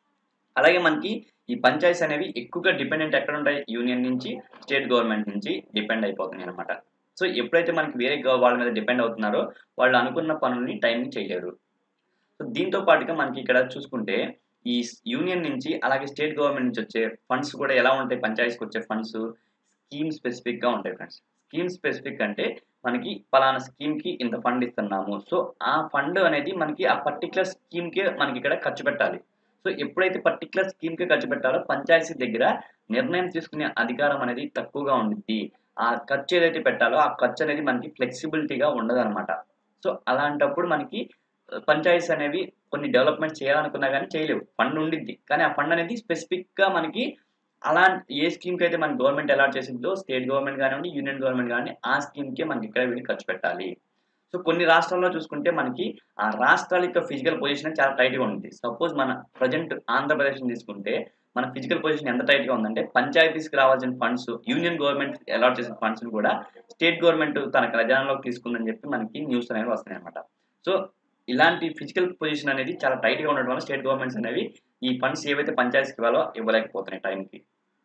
అలాగే మనకి ఈ పంచాయతీస్ అనేవి ఎక్కువగా డిపెండెంట్ ఎక్కడ ఉంటాయి యూనియన్ నుంచి స్టేట్ గవర్నమెంట్ నుంచి డిపెండ్ అయిపోతున్నాయి అనమాట సో ఎప్పుడైతే మనకి వేరే గవ- వాళ్ళ మీద డిపెండ్ అవుతున్నారో వాళ్ళు అనుకున్న పనుల్ని టైంని చేయలేరు సో దీంతో పాటుగా మనకి ఇక్కడ చూసుకుంటే ఈ యూనియన్ నుంచి అలాగే స్టేట్ గవర్నమెంట్ నుంచి వచ్చే ఫండ్స్ కూడా ఎలా ఉంటాయి పంచాయతీకి వచ్చే ఫండ్స్ స్కీమ్ స్పెసిఫిక్ గా ఉంటాయి ఫ్రెండ్స్ స్కీమ్ స్పెసిఫిక్ అంటే మనకి పలానా స్కీమ్ కి ఇంత ఫండ్ ఇస్తున్నాము సో ఆ ఫండ్ అనేది మనకి ఆ పర్టికులర్ స్కీమ్ కే మనకి ఇక్కడ ఖర్చు పెట్టాలి సో ఎప్పుడైతే పర్టికులర్ స్కీమ్ కి ఖర్చు పెట్టాలో పంచాయతీ దగ్గర నిర్ణయం తీసుకునే అధికారం అనేది తక్కువగా ఉండిద్ది ఆ ఖర్చు ఏదైతే పెట్టాలో ఆ ఖర్చు అనేది మనకి ఫ్లెక్సిబిలిటీగా ఉండదు అనమాట సో అలాంటప్పుడు మనకి పంచాయతీస్ అనేవి కొన్ని డెవలప్మెంట్ చేయాలనుకున్నా కానీ చేయలేవు ఫండ్ ఉండిద్ది కానీ ఆ ఫండ్ అనేది స్పెసిఫిక్ గా మనకి అలా ఏ స్కీమ్ కి అయితే మన గవర్నమెంట్ అలాట్ చేసిందో స్టేట్ గవర్నమెంట్ కానివ్వండి యూనియన్ గవర్నమెంట్ కానీ ఆ స్కీమ్ కి మనకి ఇక్కడ వీళ్ళు ఖర్చు పెట్టాలి సో కొన్ని రాష్ట్రాల్లో చూసుకుంటే మనకి ఆ రాష్ట్రాల యొక్క ఫిజికల్ పొజిషన్ చాలా టైట్ గా ఉంది సపోజ్ మన ప్రజెంట్ ఆంధ్రప్రదేశ్ తీసుకుంటే మన ఫిజికల్ పొజిషన్ ఎంత టైట్ గా ఉందంటే పంచాయతీస్కి రావాల్సిన ఫండ్స్ యూనియన్ గవర్నమెంట్ అలాట్ చేసిన ఫండ్స్ కూడా స్టేట్ గవర్నమెంట్ తన ఖజానాలోకి తీసుకుందని చెప్పి మనకి న్యూస్ అనేవి వస్తున్నాయి అనమాట సో ఇలాంటి ఫిజికల్ పొజిషన్ అనేది చాలా టైట్ గా ఉండడం వల్ల స్టేట్ గవర్నమెంట్స్ అనేవి ఈ ఫండ్స్ ఏవైతే పంచాయతీకి ఇవ్వాలో ఇవ్వలేకపోతున్నాయి టైంకి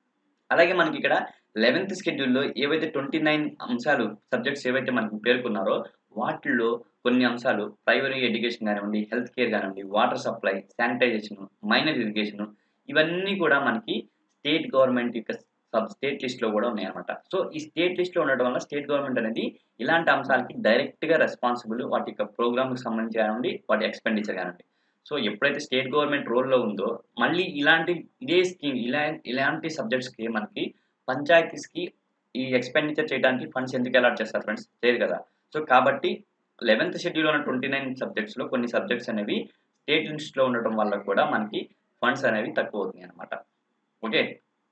అలాగే మనకి ఇక్కడ లెవెన్త్ షెడ్యూల్లో ఏవైతే ట్వంటీ నైన్ అంశాలు సబ్జెక్ట్స్ ఏవైతే మనకి పేర్కొన్నారో వాటిల్లో కొన్ని అంశాలు ప్రైమరీ ఎడ్యుకేషన్ కానివ్వండి హెల్త్ కేర్ కానివ్వండి water supply sanitization minor irrigation ఇవన్నీ కూడా మనకి స్టేట్ గవర్నమెంట్ యొక్క సబ్ స్టేట్ లిస్ట్ లో కూడా ఉన్నాయన్నమాట సో ఈ స్టేట్ లిస్ట్ లో ఉండడం వల్ల స్టేట్ గవర్నమెంట్ అనేది ఇలాంటి అంశాలకి డైరెక్ట్ గా రెస్పాన్సిబుల్ వాటి యొక్క ప్రోగ్రామ్ కి సంబంధించి కానివ్వండి వాటి ఎక్స్పెండిచర్ కానివ్వండి సో ఎప్పుడైతే స్టేట్ గవర్నమెంట్ రోల్లో ఉందో మళ్ళీ ఇలాంటి ఇదే స్కీమ్ ఇలా ఇలాంటి సబ్జెక్ట్స్ కి మనకి పంచాయతీస్ కి ఈ ఎక్స్పెండిచర్ చేయడానికి ఫండ్స్ ఎందుకు అలాట్ చేస్తారు ఫ్రెండ్స్ లేదు కదా సో కాబట్టి లెవెన్త్ షెడ్యూల్ ఉన్న ట్వంటీ నైన్ సబ్జెక్ట్స్ లో కొన్ని సబ్జెక్ట్స్ అనేవి స్టేట్ లిస్ట్ లో ఉండటం వల్ల కూడా మనకి ఫండ్స్ అనేవి తక్కువ అవుతున్నాయి అనమాట ఓకే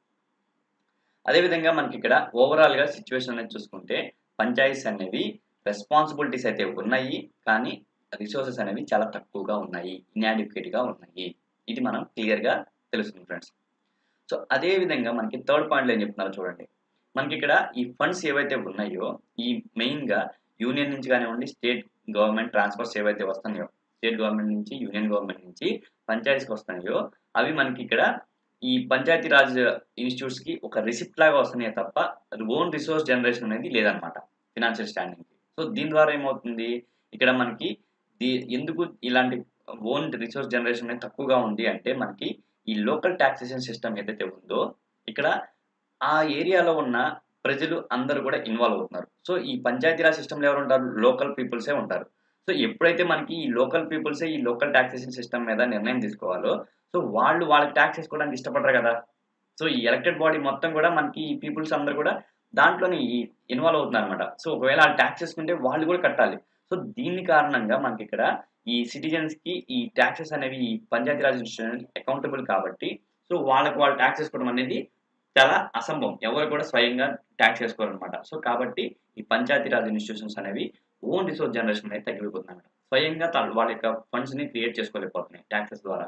అదేవిధంగా మనకి ఇక్కడ ఓవరాల్ గా సిచ్యువేషన్ అనేది చూసుకుంటే పంచాయతీస్ అనేవి రెస్పాన్సిబిలిటీస్ అయితే ఉన్నాయి కానీ రిసోర్సెస్ అనేవి చాలా తక్కువగా ఉన్నాయి ఇన్యాడిక్వేట్ గా ఉన్నాయి ఇది మనం క్లియర్ గా తెలుస్తుంది ఫ్రెండ్స్ సో అదే విధంగా మనకి థర్డ్ పాయింట్లో ఏం చెప్తున్నారో చూడండి మనకి ఇక్కడ ఈ ఫండ్స్ ఏవైతే ఉన్నాయో ఈ మెయిన్ గా యూనియన్ నుంచి కానివ్వండి స్టేట్ గవర్నమెంట్ ట్రాన్స్ఫర్స్ ఏవైతే వస్తున్నాయో స్టేట్ గవర్నమెంట్ నుంచి యూనియన్ గవర్నమెంట్ నుంచి పంచాయతీస్కి వస్తున్నాయో అవి మనకి ఇక్కడ ఈ పంచాయతీ రాజ్ ఇన్స్టిట్యూట్స్ కి ఒక రిసిప్ట్ లాగా వస్తున్నాయి తప్ప ఓన్ రిసోర్స్ జనరేషన్ అనేది లేదనమాట ఫినాన్షియల్ స్టాండింగ్ సో దీని ద్వారా ఏమవుతుంది ఇక్కడ మనకి దీ- ఎందుకు ఇలాంటి ఓన్ రిసోర్స్ జనరేషన్ అనేది తక్కువగా ఉంది అంటే మనకి ఈ లోకల్ టాక్సేషన్ సిస్టమ్ ఏదైతే ఉందో ఇక్కడ ఆ ఏరియాలో ఉన్న ప్రజలు అందరూ కూడా ఇన్వాల్వ్ అవుతున్నారు సో ఈ పంచాయతీరాజ్ సిస్టంలో ఎవరు ఉంటారు లోకల్ పీపుల్సే ఉంటారు సో ఎప్పుడైతే మనకి ఈ లోకల్ పీపుల్సే ఈ లోకల్ టాక్సేషన్ సిస్టమ్ మీద నిర్ణయం తీసుకోవాలో సో వాళ్ళు వాళ్ళకి ట్యాక్స్ వేసుకోవడానికి ఇష్టపడరు కదా సో ఈ ఎలక్టెడ్ బాడీ మొత్తం కూడా మనకి ఈ పీపుల్స్ అందరూ కూడా దాంట్లోనే ఇన్వాల్వ్ అవుతున్నారు అనమాట సో ఒకవేళ వాళ్ళు ట్యాక్స్ వేసుకుంటే వాళ్ళు కూడా కట్టాలి సో దీని కారణంగా మనకి ఇక్కడ ఈ సిటిజన్స్ కి ఈ ట్యాక్సెస్ అనేవి ఈ పంచాయతీరాజ్ ఇన్స్టిట్యూషన్ అకౌంటబుల్ కాబట్టి సో వాళ్ళకి వాళ్ళు ట్యాక్స్ వేసుకోవడం అనేది చాలా అసంభవం ఎవరు కూడా స్వయంగా ట్యాక్స్ వేసుకోరు అనమాట సో కాబట్టి ఈ పంచాయతీరాజ్ ఇన్స్టిట్యూషన్స్ అనేవి ఓన్ రిసోర్స్ జనరేషన్ అనేది తగ్గిపోతుంది అనమాట స్వయంగా తా- వాళ్ళ యొక్క ఫండ్స్ ని క్రియేట్ చేసుకోలేకపోతున్నాయి ట్యాక్సెస్ ద్వారా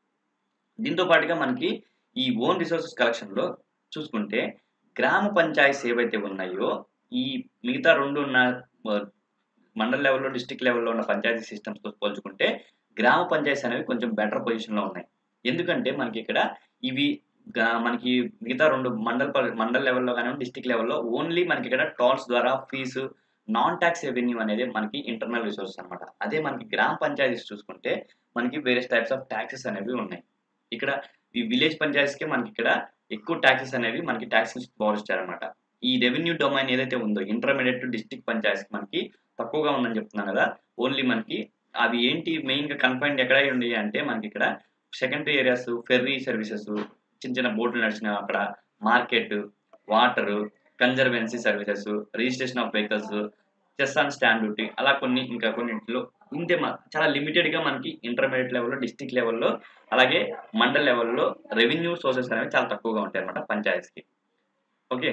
దీంతో పాటుగా మనకి ఈ ఓన్ రిసోర్సెస్ కలెక్షన్ లో చూసుకుంటే గ్రామ పంచాయతీస్ ఏవైతే ఉన్నాయో ఈ మిగతా రెండు ఉన్న ఆ, మండల్ లెవెల్లో డిస్ట్రిక్ట్ లెవెల్లో ఉన్న పంచాయతీ సిస్టమ్స్ తో పోల్చుకుంటే గ్రామ పంచాయతీస్ అనేవి కొంచెం బెటర్ పొజిషన్ లో ఉన్నాయి ఎందుకంటే మనకి ఇక్కడ ఇవి గా- మనకి మిగతా రెండు మండల్ ప- మండల్ లెవెల్లో కానివ్వండి డిస్ట్రిక్ట్ లెవెల్లో ఓన్లీ మనకి ఇక్కడ టోల్స్ ద్వారా ఫీజు నాన్ ట్యాక్స్ రెవెన్యూ అనేది మనకి ఇంటర్నల్ రిసోర్సెస్ అన్నమాట అదే మనకి గ్రామ పంచాయతీస్ చూసుకుంటే మనకి వేరియస్ టైప్స్ ఆఫ్ ట్యాక్సెస్ అనేవి ఉన్నాయి ఇక్కడ ఈ విలేజ్ పంచాయతీస్కి మనకి ఇక్కడ ఎక్కువ ట్యాక్సెస్ అనేవి మనకి ట్యాక్స్ పవర్ ఇచ్చారనమాట ఈ రెవెన్యూ డొమైన్ ఏదైతే ఉందో ఇంటర్మీడియట్ టు డిస్ట్రిక్ట్ పంచాయతీస్ మనకి తక్కువగా ఉందని చెప్తున్నాను కదా ఓన్లీ మనకి అవి ఏంటి మెయిన్గా కన్ఫైన్డ్ ఎక్కడ ఉంది అంటే మనకి ఇక్కడ సెకండరీ ఏరియాస్ ఫెర్రీ సర్వీసెస్ చిన్న చిన్న బోట్లు నడిచిన అక్కడ market water conservancy services registration of vehicles cess and stand duty అలా కొన్ని ఇంకా కొన్నింటిలో ఇంతే మ- చాలా లిమిటెడ్ గా మనకి ఇంటర్మీడియట్ లెవెల్లో డిస్ట్రిక్ట్ లెవెల్లో అలాగే మండల్ లెవెల్లో రెవెన్యూ సోర్సెస్ అనేవి చాలా తక్కువగా ఉంటాయి అనమాట పంచాయత్స్కి ఓకే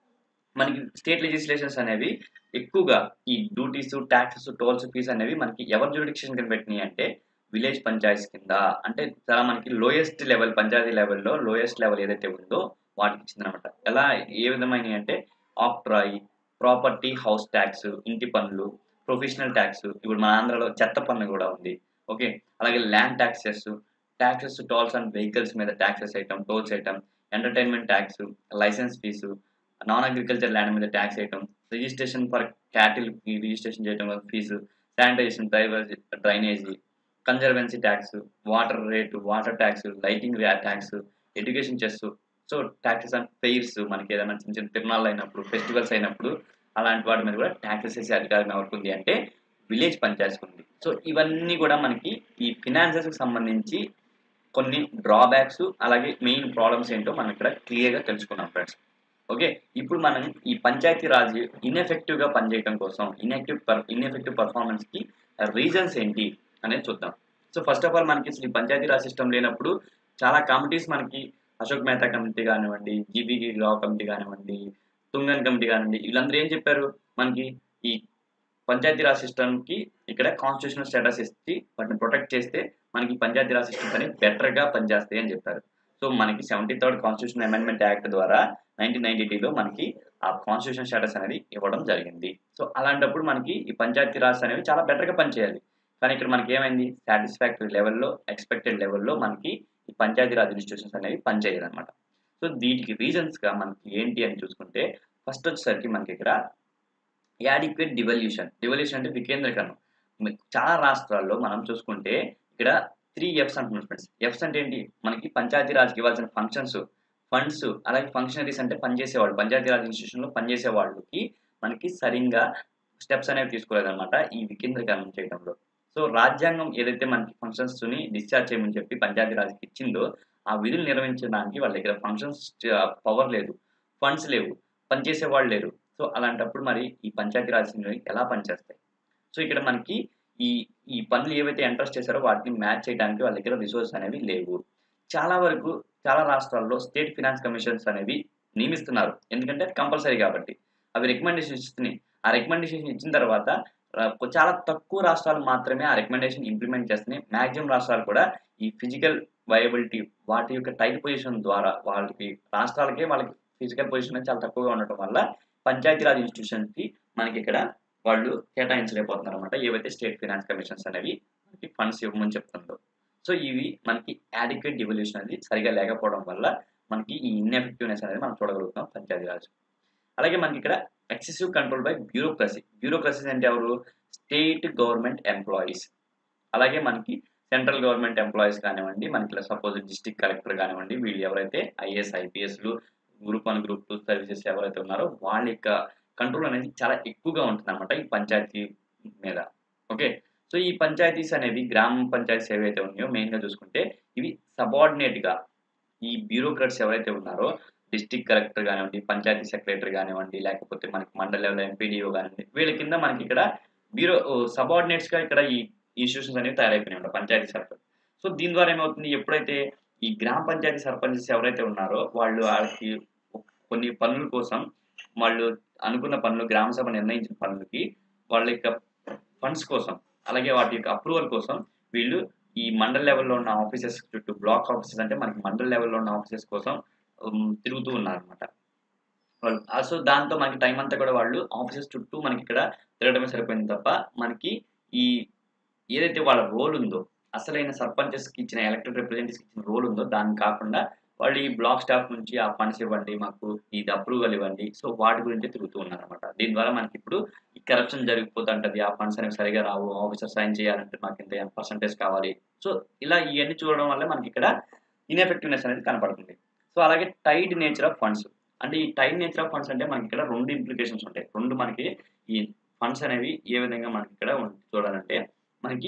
మనకి స్టేట్ లెజిస్లేషన్స్ అనేవి ఎక్కువగా ఈ డ్యూటీస్ ట్యాక్సెస్ టోల్స్ ఫీస్ అనేవి మనకి ఎవరి జ్యూరిడిక్షన్ కింద పెట్టినాయి అంటే విలేజ్ పంచాయత్స్ కింద అంటే చాలా మనకి లోయెస్ట్ లెవెల్ పంచాయతీ లెవెల్లో లోయెస్ట్ లెవెల్ ఏదైతే ఉందో వాటికి ఇచ్చిందనమాట ఎలా ఏ విధమైన అంటే ఆక్ట్రాయి ప్రాపర్టీ హౌస్ ట్యాక్స్ ఇంటి పన్నులు ప్రొఫెషనల్ ట్యాక్స్ ఇప్పుడు మన ఆంధ్రాలో చెత్త పన్ను కూడా ఉంది ఓకే అలాగే land taxes taxes tolls and vehicles మీద taxes item tolls item entertainment tax licence fee non agriculture land మీద tax item registration for cattle registration చేయడం fee sanitization driver drainage conservancy tax water rate water tax lighting tax education cess so taxes and fairs మనకి ఏదైనా చిన్న చిన్న తిరునాళ్ళు అయినప్పుడు festivals అయినప్పుడు అలాంటి వాటి మీద కూడా ట్యాక్సెస్ వేసే అధికారం ఎవరికి ఉంది అంటే విలేజ్ పంచాయత్ ఉంది సో ఇవన్నీ కూడా మనకి ఈ ఫినాన్సెస్ కి సంబంధించి కొన్ని డ్రాబ్యాక్స్ అలాగే మెయిన్ ప్రాబ్లమ్స్ ఏంటో మనం ఇక్కడ క్లియర్గా తెలుసుకున్నాం ఫ్రెండ్స్ ఓకే ఇప్పుడు మనం ఈ పంచాయతీ రాజ్ ఇన్ఎఫెక్టివ్ గా పనిచేయడం కోసం ఇన్ఎక్టివ్ ఇన్ఎఫెక్టివ్ పర్ఫార్మెన్స్ కి రీజన్స్ ఏంటి అనేది చూద్దాం సో ఫస్ట్ ఆఫ్ ఆల్ మనకి అసలు ఈ పంచాయతీ రాజ్ సిస్టమ్ లేనప్పుడు చాలా కమిటీస్ మనకి అశోక్ మెహతా కమిటీ కానివ్వండి జీబీకి రావు కమిటీ కానివ్వండి తుంగన్ కమిటీ కానివ్వండి వీళ్ళందరూ ఏం చెప్పారు మనకి ఈ పంచాయతీ రాజ్ సిస్టమ్ కి ఇక్కడ కాన్స్టిట్యూషనల్ స్టేటస్ ఇచ్చి వాటిని ప్రొటెక్ట్ చేస్తే మనకి పంచాయతీ రాజ్ సిస్టమ్స్ అనేవి బెటర్ గా పనిచేస్తాయి అని చెప్పారు సో మనకి seventy third constitution amendment act ద్వారా నైన్టీన్ నైన్టీ లో మనకి ఆ కాన్స్టిట్యూషన్ స్టేటస్ అనేది ఇవ్వడం జరిగింది సో అలాంటప్పుడు మనకి ఈ పంచాయతీ రాజ్ అనేవి చాలా బెటర్ గా పనిచేయాలి కానీ ఇక్కడ మనకి ఏమైంది సాటిస్ఫాక్టరీ లెవెల్లో ఎక్స్పెక్టెడ్ లెవెల్లో మనకి ఈ పంచాయతీ రాజ్ ఇన్స్టిట్యూషన్స్ అనేవి పనిచేయాలి అనమాట సో వీటికి రీజన్స్ గా మనకి ఏంటి అని చూసుకుంటే ఫస్ట్ వచ్చేసరికి మనకి ఇక్కడ యాడిక్వేట్ డివల్యూషన్ డివల్యూషన్ అంటే వికేంద్రీకరణం మి- చాలా రాష్ట్రాల్లో మనం చూసుకుంటే ఇక్కడ త్రీ ఎఫ్స్ అంటున్నాం ఫ్రెండ్స్ ఎఫ్స్ అంటే ఏంటి మనకి పంచాయతీ రాజ్కి ఇవ్వాల్సిన ఫంక్షన్స్ ఫండ్స్ అలాగే ఫంక్షనరీస్ అంటే పనిచేసేవాళ్ళు పంచాయతీ రాజ్ ఇన్స్టిట్యూషన్ లో పనిచేసే వాళ్ళకి మనకి సరిగ్గా స్టెప్స్ అనేవి తీసుకోలేదన్నమాట ఈ వికేంద్రీకరణం చేయడంలో సో రాజ్యాంగం ఏదైతే మనకి ఫంక్షన్స్ ని డిశ్చార్జ్ చేయమని చెప్పి పంచాయతీ రాజ్కి ఇచ్చిందో ఆ విధులు నిర్వహించడానికి వాళ్ళ దగ్గర ఫంక్షన్స్ పవర్ లేదు ఫండ్స్ లేవు పనిచేసే వాళ్ళు లేరు సో అలాంటప్పుడు మరి ఈ పంచాయతీ రాజ్ అనేవి ఎలా పనిచేస్తాయి సో ఇక్కడ మనకి ఈ ఈ పనులు ఏవైతే ఇంట్రెస్ట్ చేశారో వాటిని మ్యాచ్ చేయడానికి వాళ్ళ దగ్గర రిసోర్సెస్ అనేవి లేవు చాలా వరకు చాలా రాష్ట్రాల్లో స్టేట్ ఫినాన్స్ కమిషన్స్ అనేవి నియమిస్తున్నారు ఎందుకంటే కంపల్సరీ కాబట్టి అవి రికమెండేషన్ ఇస్తున్నాయి ఆ రికమెండేషన్ ఇచ్చిన తర్వాత ఆ, చాలా తక్కువ రాష్ట్రాలు మాత్రమే ఆ రికమెండేషన్ ఇంప్లిమెంట్ చేస్తున్నాయి మాక్సిమం రాష్ట్రాలు కూడా ఈ ఫిజికల్ వయబిలిటీ వాటి యొక్క టైట్ పొజిషన్ ద్వారా వాళ్ళకి రాష్ట్రాలకే వాళ్ళకి ఫిజికల్ పొజిషన్ అనేది చాలా తక్కువగా ఉండటం వల్ల పంచాయతీరాజ్ ఇన్స్టిట్యూషన్స్ కి మనకి ఇక్కడ వాళ్ళు కేటాయించలేకపోతున్నారు అనమాట ఏవైతే స్టేట్ ఫినాన్స్ కమిషన్స్ అనేవి మనకి ఫండ్స్ ఇవ్వమని చెప్తుందో సో ఇవి మనకి యాడిక్వేట్ డివల్యూషన్ అనేది సరిగా లేకపోవడం వల్ల మనకి ఈ ఇన్ఎఫెక్టివ్నెస్ అనేది మనం చూడగలుగుతాం పంచాయతీరాజ్ అలాగే మనకి ఇక్కడ excessive control by bureaucracy bureaucracies అంటే ఎవరు స్టేట్ గవర్నమెంట్ ఎంప్లాయీస్ అలాగే మనకి సెంట్రల్ గవర్నమెంట్ ఎంప్లాయీస్ కానివ్వండి మనకి ఇలా సపోజ్ డిస్ట్రిక్ట్ కలెక్టర్ కానివ్వండి వీళ్ళు ఎవరైతే ఐఏఎస్ ఐపీఎస్లు group one group two services ఎవరైతే ఉన్నారో వాళ్ళ యొక్క కంట్రోల్ అనేది చాలా ఎక్కువగా ఉంటుంది అనమాట ఈ పంచాయతీ మీద ఓకే సో ఈ పంచాయతీస్ అనేవి గ్రామ పంచాయతీస్ ఏవైతే ఉన్నాయో మెయిన్ గా చూసుకుంటే ఇవి సబార్డినేట్ గా ఈ బ్యూరోక్రాట్స్ ఎవరైతే ఉన్నారో డిస్ట్రిక్ట్ కలెక్టర్ కానివ్వండి పంచాయతీ సెక్రటరీ కానివ్వండి లేకపోతే మనకి మండల లెవెల్ ఎంపీడీఓ కానివ్వండి వీళ్ళ కింద మనకి ఇక్కడ బ్యూరో సబార్డినేట్స్ గా ఇక్కడ ఈ ఇన్స్టిట్యూషన్స్ అనేవి తయారైపోయినాయి అన్నమాట పంచాయతీ సర్పంచ్ సో దీని ద్వారా ఏమవుతుంది ఎప్పుడైతే ఈ గ్రామ పంచాయతీ సర్పంచెస్ ఎవరైతే ఉన్నారో వాళ్ళు వాళ్ళకి కొన్ని పనుల కోసం వాళ్ళు అనుకున్న పనులు గ్రామ సభ నిర్ణయించిన పనులకి వాళ్ళ యొక్క ఫండ్స్ కోసం అలాగే వాటి యొక్క అప్రూవల్ కోసం వీళ్ళు ఈ మండల లెవెల్లో ఉన్న ఆఫీసెస్ చుట్టూ బ్లాక్ ఆఫీసెస్ అంటే మనకి మండల లెవెల్లో ఉన్న ఆఫీసెస్ కోసం ఉమ్, తిరుగుతూ ఉన్నారు అనమాట వాళ్ళు సో దాంతో మనకి టైం అంతా కూడా వాళ్ళు ఆఫీసెస్ చుట్టూ మనకి ఇక్కడ తిరగడమే సరిపోయింది తప్ప మనకి ఈ ఏదైతే వాళ్ళ రోల్ ఉందో అసలైన సర్పంచెస్ కి ఇచ్చిన ఎలక్టెడ్ రిప్రజెంటేటివ్స్ ఇచ్చిన రోల్ ఉందో దాన్ని కాకుండా వాళ్ళు ఈ బ్లాక్ స్టాఫ్ నుంచి ఆ ఫండ్స్ ఇవ్వండి మాకు ఇది అప్రూవల్ ఇవ్వండి సో వాటి గురించి తిరుగుతూ ఉన్నారు అనమాట దీని ద్వారా మనకి ఇప్పుడు ఈ కరప్షన్ జరిగిపోతుంటది ఆ ఫండ్స్ అనేవి సరిగా రావు ఆఫీసర్ సైన్ చేయాలంటే మాకు ఇంత పర్సంటేజ్ కావాలి సో ఇలా ఇవన్నీ చూడడం వల్ల మనకి ఇక్కడ ఇన్ఎఫెక్టివ్నెస్ అనేది కనపడుతుంది సో అలాగే టైడ్ నేచర్ ఆఫ్ ఫండ్స్ అంటే ఈ టైడ్ నేచర్ ఆఫ్ ఫండ్స్ అంటే మనకి ఇక్కడ రెండు ఇంప్లికేషన్స్ ఉంటాయి రెండు మనకి ఈ ఫండ్స్ అనేవి ఏ విధంగా మనకి ఇక్కడ ఉం- చూడాలంటే మనకి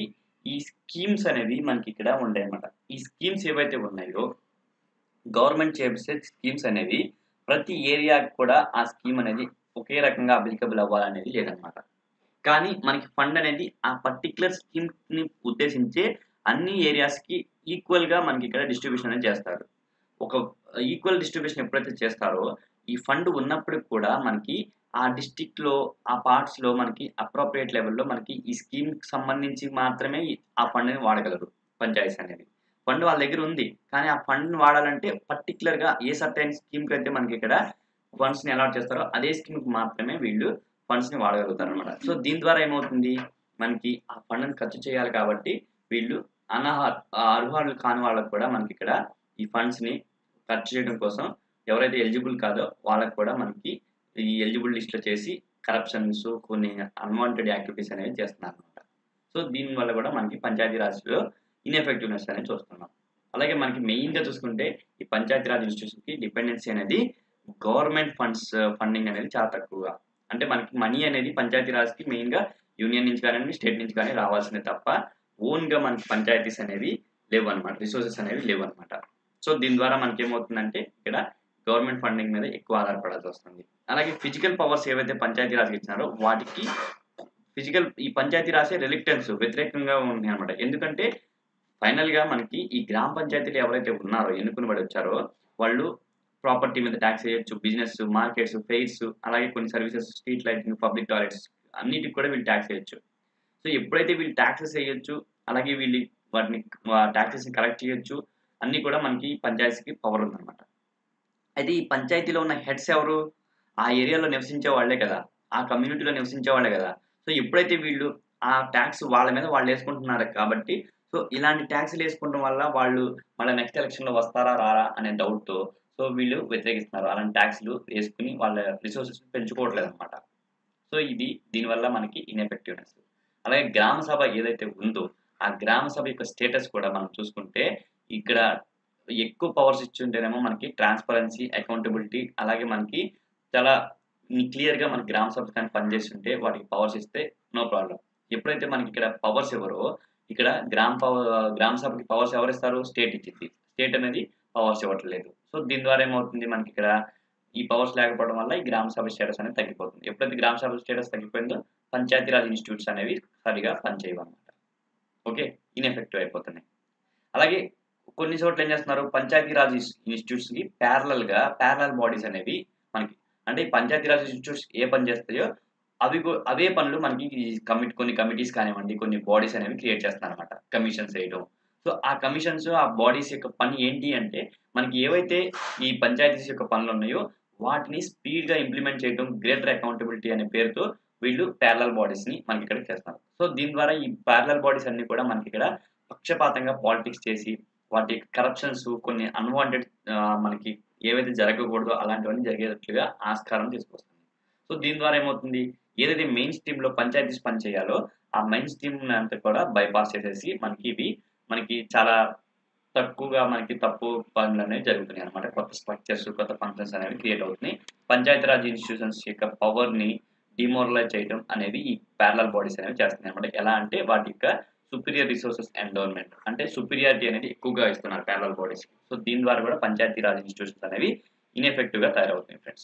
ఈ స్కీమ్స్ అనేవి మనకి ఇక్కడ ఉంటాయి అన్నమాట ఈ స్కీమ్స్ ఏవైతే ఉన్నాయో గవర్నమెంట్ చేసే స్కీమ్స్ అనేవి ప్రతి ఏరియాకి కూడా ఆ స్కీమ్ అనేది ఒకే రకంగా అప్లికబుల్ అవ్వాలనేది లేదనమాట కానీ మనకి ఫండ్ అనేది ఆ పర్టికులర్ స్కీమ్ ని ఉద్దేశించే అన్ని ఏరియాస్ కి ఈక్వల్ గా మనకి ఇక్కడ డిస్ట్రిబ్యూషన్ అనేది చేస్తారు ఒక ఈక్వల్ డిస్ట్రిబ్యూషన్ ఎప్పుడైతే చేస్తారో ఈ ఫండ్ ఉన్నప్పటికి కూడా మనకి ఆ డిస్టిక్ లో ఆ పార్ట్స్ లో మనకి అప్రోప్రియేట్ లెవెల్లో మనకి ఈ స్కీమ్ కి సంబంధించి మాత్రమే ఈ- ఆ ఫండ్ ని వాడగలరు పంచాయతీస్ అనేది ఫండ్ వాళ్ళ దగ్గర ఉంది కానీ ఆ ఫండ్ వాడాలంటే పర్టికులర్ గా ఏ సర్టైన్ స్కీమ్ కి అయితే మనకి ఇక్కడ ఫండ్స్ ని అలాట్ చేస్తారో అదే స్కీమ్ కి మాత్రమే వీళ్ళు ఫండ్స్ ని వాడగలుగుతారు అనమాట సో దీని ద్వారా ఏమవుతుంది మనకి ఆ ఫండ్ ఖర్చు చేయాలి కాబట్టి వీళ్ళు అనర్హ ఆ అర్హులు కాని వాళ్ళకు కూడా మనకి ఇక్కడ ఈ ఫండ్స్ ని ఖర్చు చేయడం కోసం ఎవరైతే ఎలిజిబుల్ కాదో వాళ్ళకి కూడా మనకి ఈ ఎలిజిబుల్ లిస్ట్ లో చేసి కరప్షన్స్ కొన్ని అన్వాంటెడ్ యాక్టివిటీస్ అనేవి చేస్తున్నారు అనమాట సో దీని వల్ల కూడా మనకి పంచాయతీ రాజ్లో ఇన్ఎఫెక్టివ్నెస్ అనేది చూస్తున్నాం అలాగే మనకి మెయిన్ గా చూసుకుంటే ఈ పంచాయతీ రాజ్ ఇన్స్టిట్యూషన్ కి డిపెండెన్సీ అనేది గవర్నమెంట్ ఫండ్స్ ఫండింగ్ అనేది చాలా తక్కువగా అంటే మనకి మనీ అనేది పంచాయతీ రాజ్ కి మెయిన్ గా యూనియన్ నుంచి కానీ స్టేట్ నుంచి కానీ రావాల్సిందే తప్ప ఓన్ గా మనకి పంచాయతీస్ అనేవి లేవు అనమాట రిసోర్సెస్ అనేవి లేవు అనమాట సో దీని ద్వారా మనకి ఏమవుతుందంటే ఇక్కడ గవర్నమెంట్ ఫండింగ్ మీద ఎక్కువ ఆధారపడాల్సి వస్తుంది అలాగే ఫిజికల్ పవర్స్ ఏవైతే పంచాయతీ రాజ్కి ఇచ్చినారో వాటికి ఫిజికల్ ఈ పంచాయతీ రాసే రెలిక్టెన్స్ వ్యతిరేకంగా ఉంది అనమాట ఎందుకంటే ఫైనల్ గా మనకి ఈ గ్రామ పంచాయతీలు ఎవరైతే ఉన్నారో ఎన్నుకుని పడి వచ్చారో వాళ్ళు ప్రాపర్టీ మీద ట్యాక్స్ వేయొచ్చు బిజినెస్ మార్కెట్స్ ఫెయిర్స్ అలాగే కొన్ని services street lighting public toilets అన్నిటికి కూడా వీళ్ళు ట్యాక్స్ వేయొచ్చు సో ఎప్పుడైతే వీళ్ళు ట్యాక్సెస్ వేయొచ్చు అలాగే వీళ్ళు వాటిని ట్యాక్సెస్ కలెక్ట్ చేయొచ్చు అన్ని కూడా మనకి పంచాయతీకి పవర్ ఉందన్నమాట అయితే ఈ పంచాయతీలో ఉన్న హెడ్స్ ఎవరు ఆ ఏరియాలో నివసించే వాళ్ళే కదా ఆ కమ్యూనిటీలో నివసించే వాళ్ళే కదా సో ఎప్పుడైతే వీళ్ళు ఆ ట్యాక్స్ వాళ్ళ మీద వాళ్ళు వేసుకుంటున్నారు కాబట్టి సో ఇలాంటి ట్యాక్స్లు వేసుకోవడం వల్ల వాళ్ళు మళ్ళీ నెక్స్ట్ ఎలక్షన్ లో వస్తారా రారా అనే డౌట్ తో సో వీళ్ళు వ్యతిరేకిస్తున్నారు అలాంటి ట్యాక్స్లు వేసుకుని వాళ్ళ రిసోర్సెస్ పెంచుకోవట్లేదు అనమాట సో ఇది దీనివల్ల మనకి ఇన్ఎఫెక్టివ్నెస్ అలాగే గ్రామ సభ ఏదైతే ఉందో ఆ గ్రామ సభ యొక్క స్టేటస్ కూడా మనం చూసుకుంటే ఇక్కడ ఎక్కువ పవర్స్ ఇచ్చి ఉంటేనేమో మనకి ట్రాన్స్పరెన్సీ అకౌంటబిలిటీ అలాగే మనకి చాలా క్లియర్ గా మన గ్రామ సభ కానీ పనిచేస్తుంటే వాటికి పవర్స్ ఇస్తే నో ప్రాబ్లం ఎప్పుడైతే మనకి ఇక్కడ పవర్స్ ఎవరో ఇక్కడ గ్రామ పవర్ గ్రామ సభకి పవర్స్ ఎవరు ఇస్తారు స్టేట్ ఇచ్చింది స్టేట్ అనేది పవర్స్ ఇవ్వట్లేదు సో దీని ద్వారా ఏమవుతుంది మనకి ఇక్కడ ఈ పవర్స్ లేకపోవడం వల్ల ఈ గ్రామ సభ స్టేటస్ అనేది తగ్గిపోతుంది ఎప్పుడైతే గ్రామ సభ స్టేటస్ తగ్గిపోయిందో పంచాయతీరాజ్ ఇన్స్టిట్యూట్స్ అనేవి సరిగా పనిచేయవు అనమాట ఓకే ఇన్ఎఫెక్టివ్ అయిపోతున్నాయి అలాగే కొన్ని చోట్ల ఏం చేస్తున్నారు పంచాయతీరాజ్ ఇన్స్టిట్యూట్స్ కి ప్యారలల్ గా ప్యారలల్ బాడీస్ అనేవి మనకి అంటే ఈ పంచాయతీరాజ్ ఇన్స్టిట్యూట్స్ ఏ పని చేస్తాయో అవి కూ- అవే పనులు మనకి కమిటీ కొన్ని కమిటీస్ కానివ్వండి కొన్ని బాడీస్ అనేవి క్రియేట్ చేస్తున్నారు అనమాట కమిషన్స్ వేయడం సో ఆ కమిషన్స్ ఆ బాడీస్ యొక్క పని ఏంటి అంటే మనకి ఏవైతే ఈ పంచాయతీస్ యొక్క పనులు ఉన్నాయో వాటిని స్పీడ్ గా ఇంప్లిమెంట్ చేయడం గ్రేటర్ అకౌంటబిలిటీ అనే పేరుతో వీళ్ళు ప్యారలల్ బాడీస్ ని మనకి ఇక్కడ చేస్తున్నారు సో దీని ద్వారా ఈ ప్యారలల్ బాడీస్ అన్ని కూడా మనకి ఇక్కడ పక్షపాతంగా పాలిటిక్స్ చేసి వాటి కరప్షన్స్ కొన్ని అన్వాంటెడ్ మనకి ఏవైతే జరగకూడదో అలాంటివన్నీ జరిగేటట్లుగా ఆస్కారం తీసుకొస్తుంది సో దీని ద్వారా ఏమవుతుంది ఏదైతే మెయిన్ స్ట్రీమ్ లో పంచాయతీస్ పని చేయాలో ఆ మెయిన్ స్ట్రీమ్ అంతా కూడా బైపాస్ చేసేసి మనకి ఇవి మనకి చాలా తక్కువగా మనకి తప్పు పనులు అనేవి జరుగుతున్నాయి అనమాట కొత్త స్ట్రక్చర్స్ కొత్త ఫంక్షన్స్ అనేవి క్రియేట్ అవుతున్నాయి పంచాయతీరాజ్ ఇన్స్టిట్యూషన్స్ యొక్క పవర్ ని డిమోరలైజ్ చేయడం అనేది ఈ ప్యారలల్ బాడీస్ అనేవి చేస్తున్నాయి అనమాట ఎలా అంటే వాటి యొక్క సుపీరియర్ రిసోర్సెస్ ఎండోర్మెంట్ అంటే సుపీరియారిటీ అనేది ఎక్కువగా ఇస్తున్నారు ప్యారలల్ బాడీస్ సో దీని ద్వారా కూడా పంచాయతీరాజ్ ఇన్స్టిట్యూషన్స్ అనేవి ఇన్ఎఫెక్టివ్ గా తయారవుతున్నాయి ఫ్రెండ్స్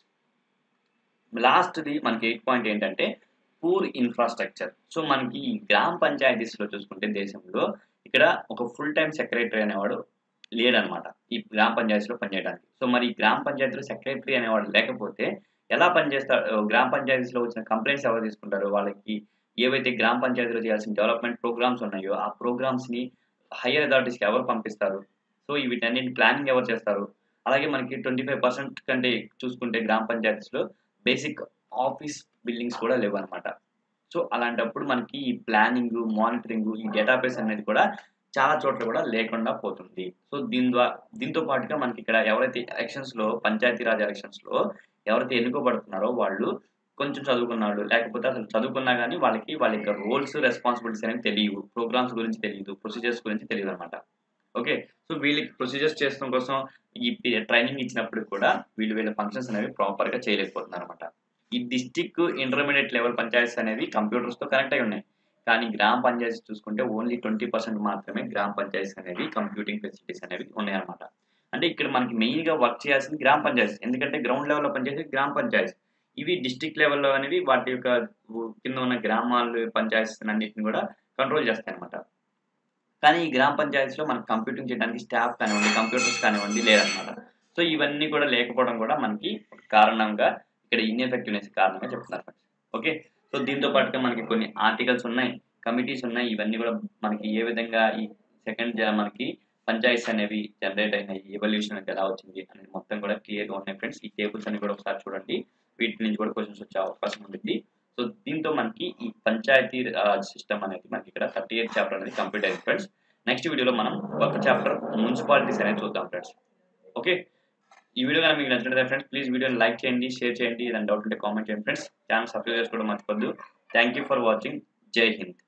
లాస్ట్ది మనకి ఎయిట్ పాయింట్ ఏంటంటే పూర్ ఇన్ఫ్రాస్ట్రక్చర్ సో మనకి ఈ గ్రామ పంచాయతీస్ లో చూసుకుంటే దేశంలో ఇక్కడ ఒక ఫుల్ టైం సెక్రటరీ అనేవాడు లేడనమాట ఈ గ్రామ పంచాయతీలో పనిచేయడానికి సో మరి ఈ గ్రామ పంచాయతీలో సెక్రటరీ అనేవాడు లేకపోతే ఎలా పనిచేస్తారు గ్రామ పంచాయతీస్ లో వచ్చిన కంప్లైంట్స్ ఎవరు తీసుకుంటారు వాళ్ళకి ఏవైతే గ్రామ పంచాయతీలో చేయాల్సిన డెవలప్మెంట్ ప్రోగ్రామ్స్ ఉన్నాయో ఆ ప్రోగ్రామ్స్ ని హైయర్ అథారిటీస్ కి ఎవరు పంపిస్తారు సో వీటన్నిటి ప్లానింగ్ ఎవరు చేస్తారు అలాగే మనకి ట్వంటీ ఫైవ్ పర్సెంట్ కంటే చూసుకుంటే గ్రామ పంచాయతీస్ లో బేసిక్ ఆఫీస్ బిల్డింగ్స్ కూడా లేవు అనమాట సో అలాంటప్పుడు మనకి ఈ ప్లానింగ్ మానిటరింగ్ ఈ డేటాబేస్ అనేది కూడా చాలా చోట్ల కూడా లేకుండా పోతుంది సో దీని ద్వారా దీంతో పాటుగా మనకి ఇక్కడ ఎవరైతే ఎలక్షన్స్ లో పంచాయతీరాజ్ ఎలక్షన్స్ లో ఎవరైతే ఎన్నుకోబడుతున్నారో వాళ్ళు కొంచెం చదువుకున్నాడు లేకపోతే అసలు చదువుకున్నా కానీ వాళ్ళకి వాళ్ళ యొక్క రోల్స్ రెస్పాన్సిబిలిటీస్ అనేవి తెలియవు ప్రోగ్రామ్స్ గురించి తెలియదు ప్రొసీజర్స్ గురించి తెలియదు అనమాట ఓకే సో వీళ్ళకి ప్రొసీజర్స్ చేయడం కోసం ఈ ట్రైనింగ్ ఇచ్చినప్పుడు కూడా వీళ్ళు వీళ్ళ ఫంక్షన్స్ అనేవి ప్రాపర్ గా చేయలేకపోతున్నారు అనమాట ఈ డిస్టిక్ ఇంటర్మీడియట్ లెవెల్ పంచాయతీస్ అనేవి కంప్యూటర్స్ తో కనెక్ట్ అయి ఉన్నాయి కానీ గ్రామ పంచాయతీ చూసుకుంటే ఓన్లీ ట్వంటీ పర్సెంట్ మాత్రమే గ్రామ పంచాయతీస్ అనేవి కంప్యూటింగ్ ఫెసిలిటీస్ అనేవి ఉన్నాయన్నమాట అంటే ఇక్కడ మనకి మెయిన్గా వర్క్ చేయాల్సింది గ్రామ పంచాయతీ ఎందుకంటే గ్రౌండ్ లెవెల్లో పనిచేసే గ్రామ పంచాయతీ ఇవి డిస్ట్రిక్ట్ లెవెల్లో అనేవి వాటి యొక్క కింద ఉన్న గ్రామాలు పంచాయతీస్ అన్నింటిని కూడా కంట్రోల్ చేస్తాయి అనమాట కానీ ఈ గ్రామ పంచాయతీలో మనకి కంప్యూటింగ్ చేయడానికి స్టాఫ్ కానివ్వండి కంప్యూటర్స్ కానివ్వండి లేదనమాట సో ఇవన్నీ కూడా లేకపోవడం కూడా మనకి ఒక కారణంగా ఇక్కడ ఇన్ఎఫెక్టివ్నెస్ కారణంగా చెప్తున్నారు ఫ్రెండ్స్ ఓకే సో దీంతో పాటుగా మనకి కొన్ని ఆర్టికల్స్ ఉన్నాయి కమిటీస్ ఉన్నాయి ఇవన్నీ కూడా మనకి ఏ విధంగా ఈ సెకండ్ మనకి పంచాయతీస్ అనేవి జనరేట్ అయినాయి ఎవల్యూషన్ అనేది ఎలా వచ్చింది అనేది మొత్తం కూడా క్లియర్గా ఉన్నాయి ఫ్రెండ్స్ ఈ టేబుల్స్ అన్ని కూడా ఒకసారి చూడండి వీటి నుంచి కూడా క్వశ్చన్స్ వచ్చే అవకాశం ఉంటుంది సో దీంతో మనకి ఈ పంచాయతీ సిస్టమ్ అనేది మనకి ఇక్కడ థర్టీ ఎయిత్ చాప్టర్ అనేది కంప్లీట్ అయింది ఫ్రెండ్స్ నెక్స్ట్ వీడియోలో మనం కొత్త చాప్టర్ మున్సిపాలిటీస్ అనేది చూద్దాం ఫ్రెండ్స్ ఓకే ఈ వీడియో కానీ మీకు నచ్చినట్లయితే ఫ్రెండ్స్ ప్లీజ్ వీడియోని లైక్ చేయండి షేర్ చేయండి ఏదైనా డౌట్ ఉంటే కామెంట్ చేయండి ఫ్రెండ్స్ ఛానల్ సబ్స్క్రైబ్ చేసుకోవడం మర్చిపోద్దు థ్యాంక్ యూ ఫర్ వాచింగ్ జై హింద్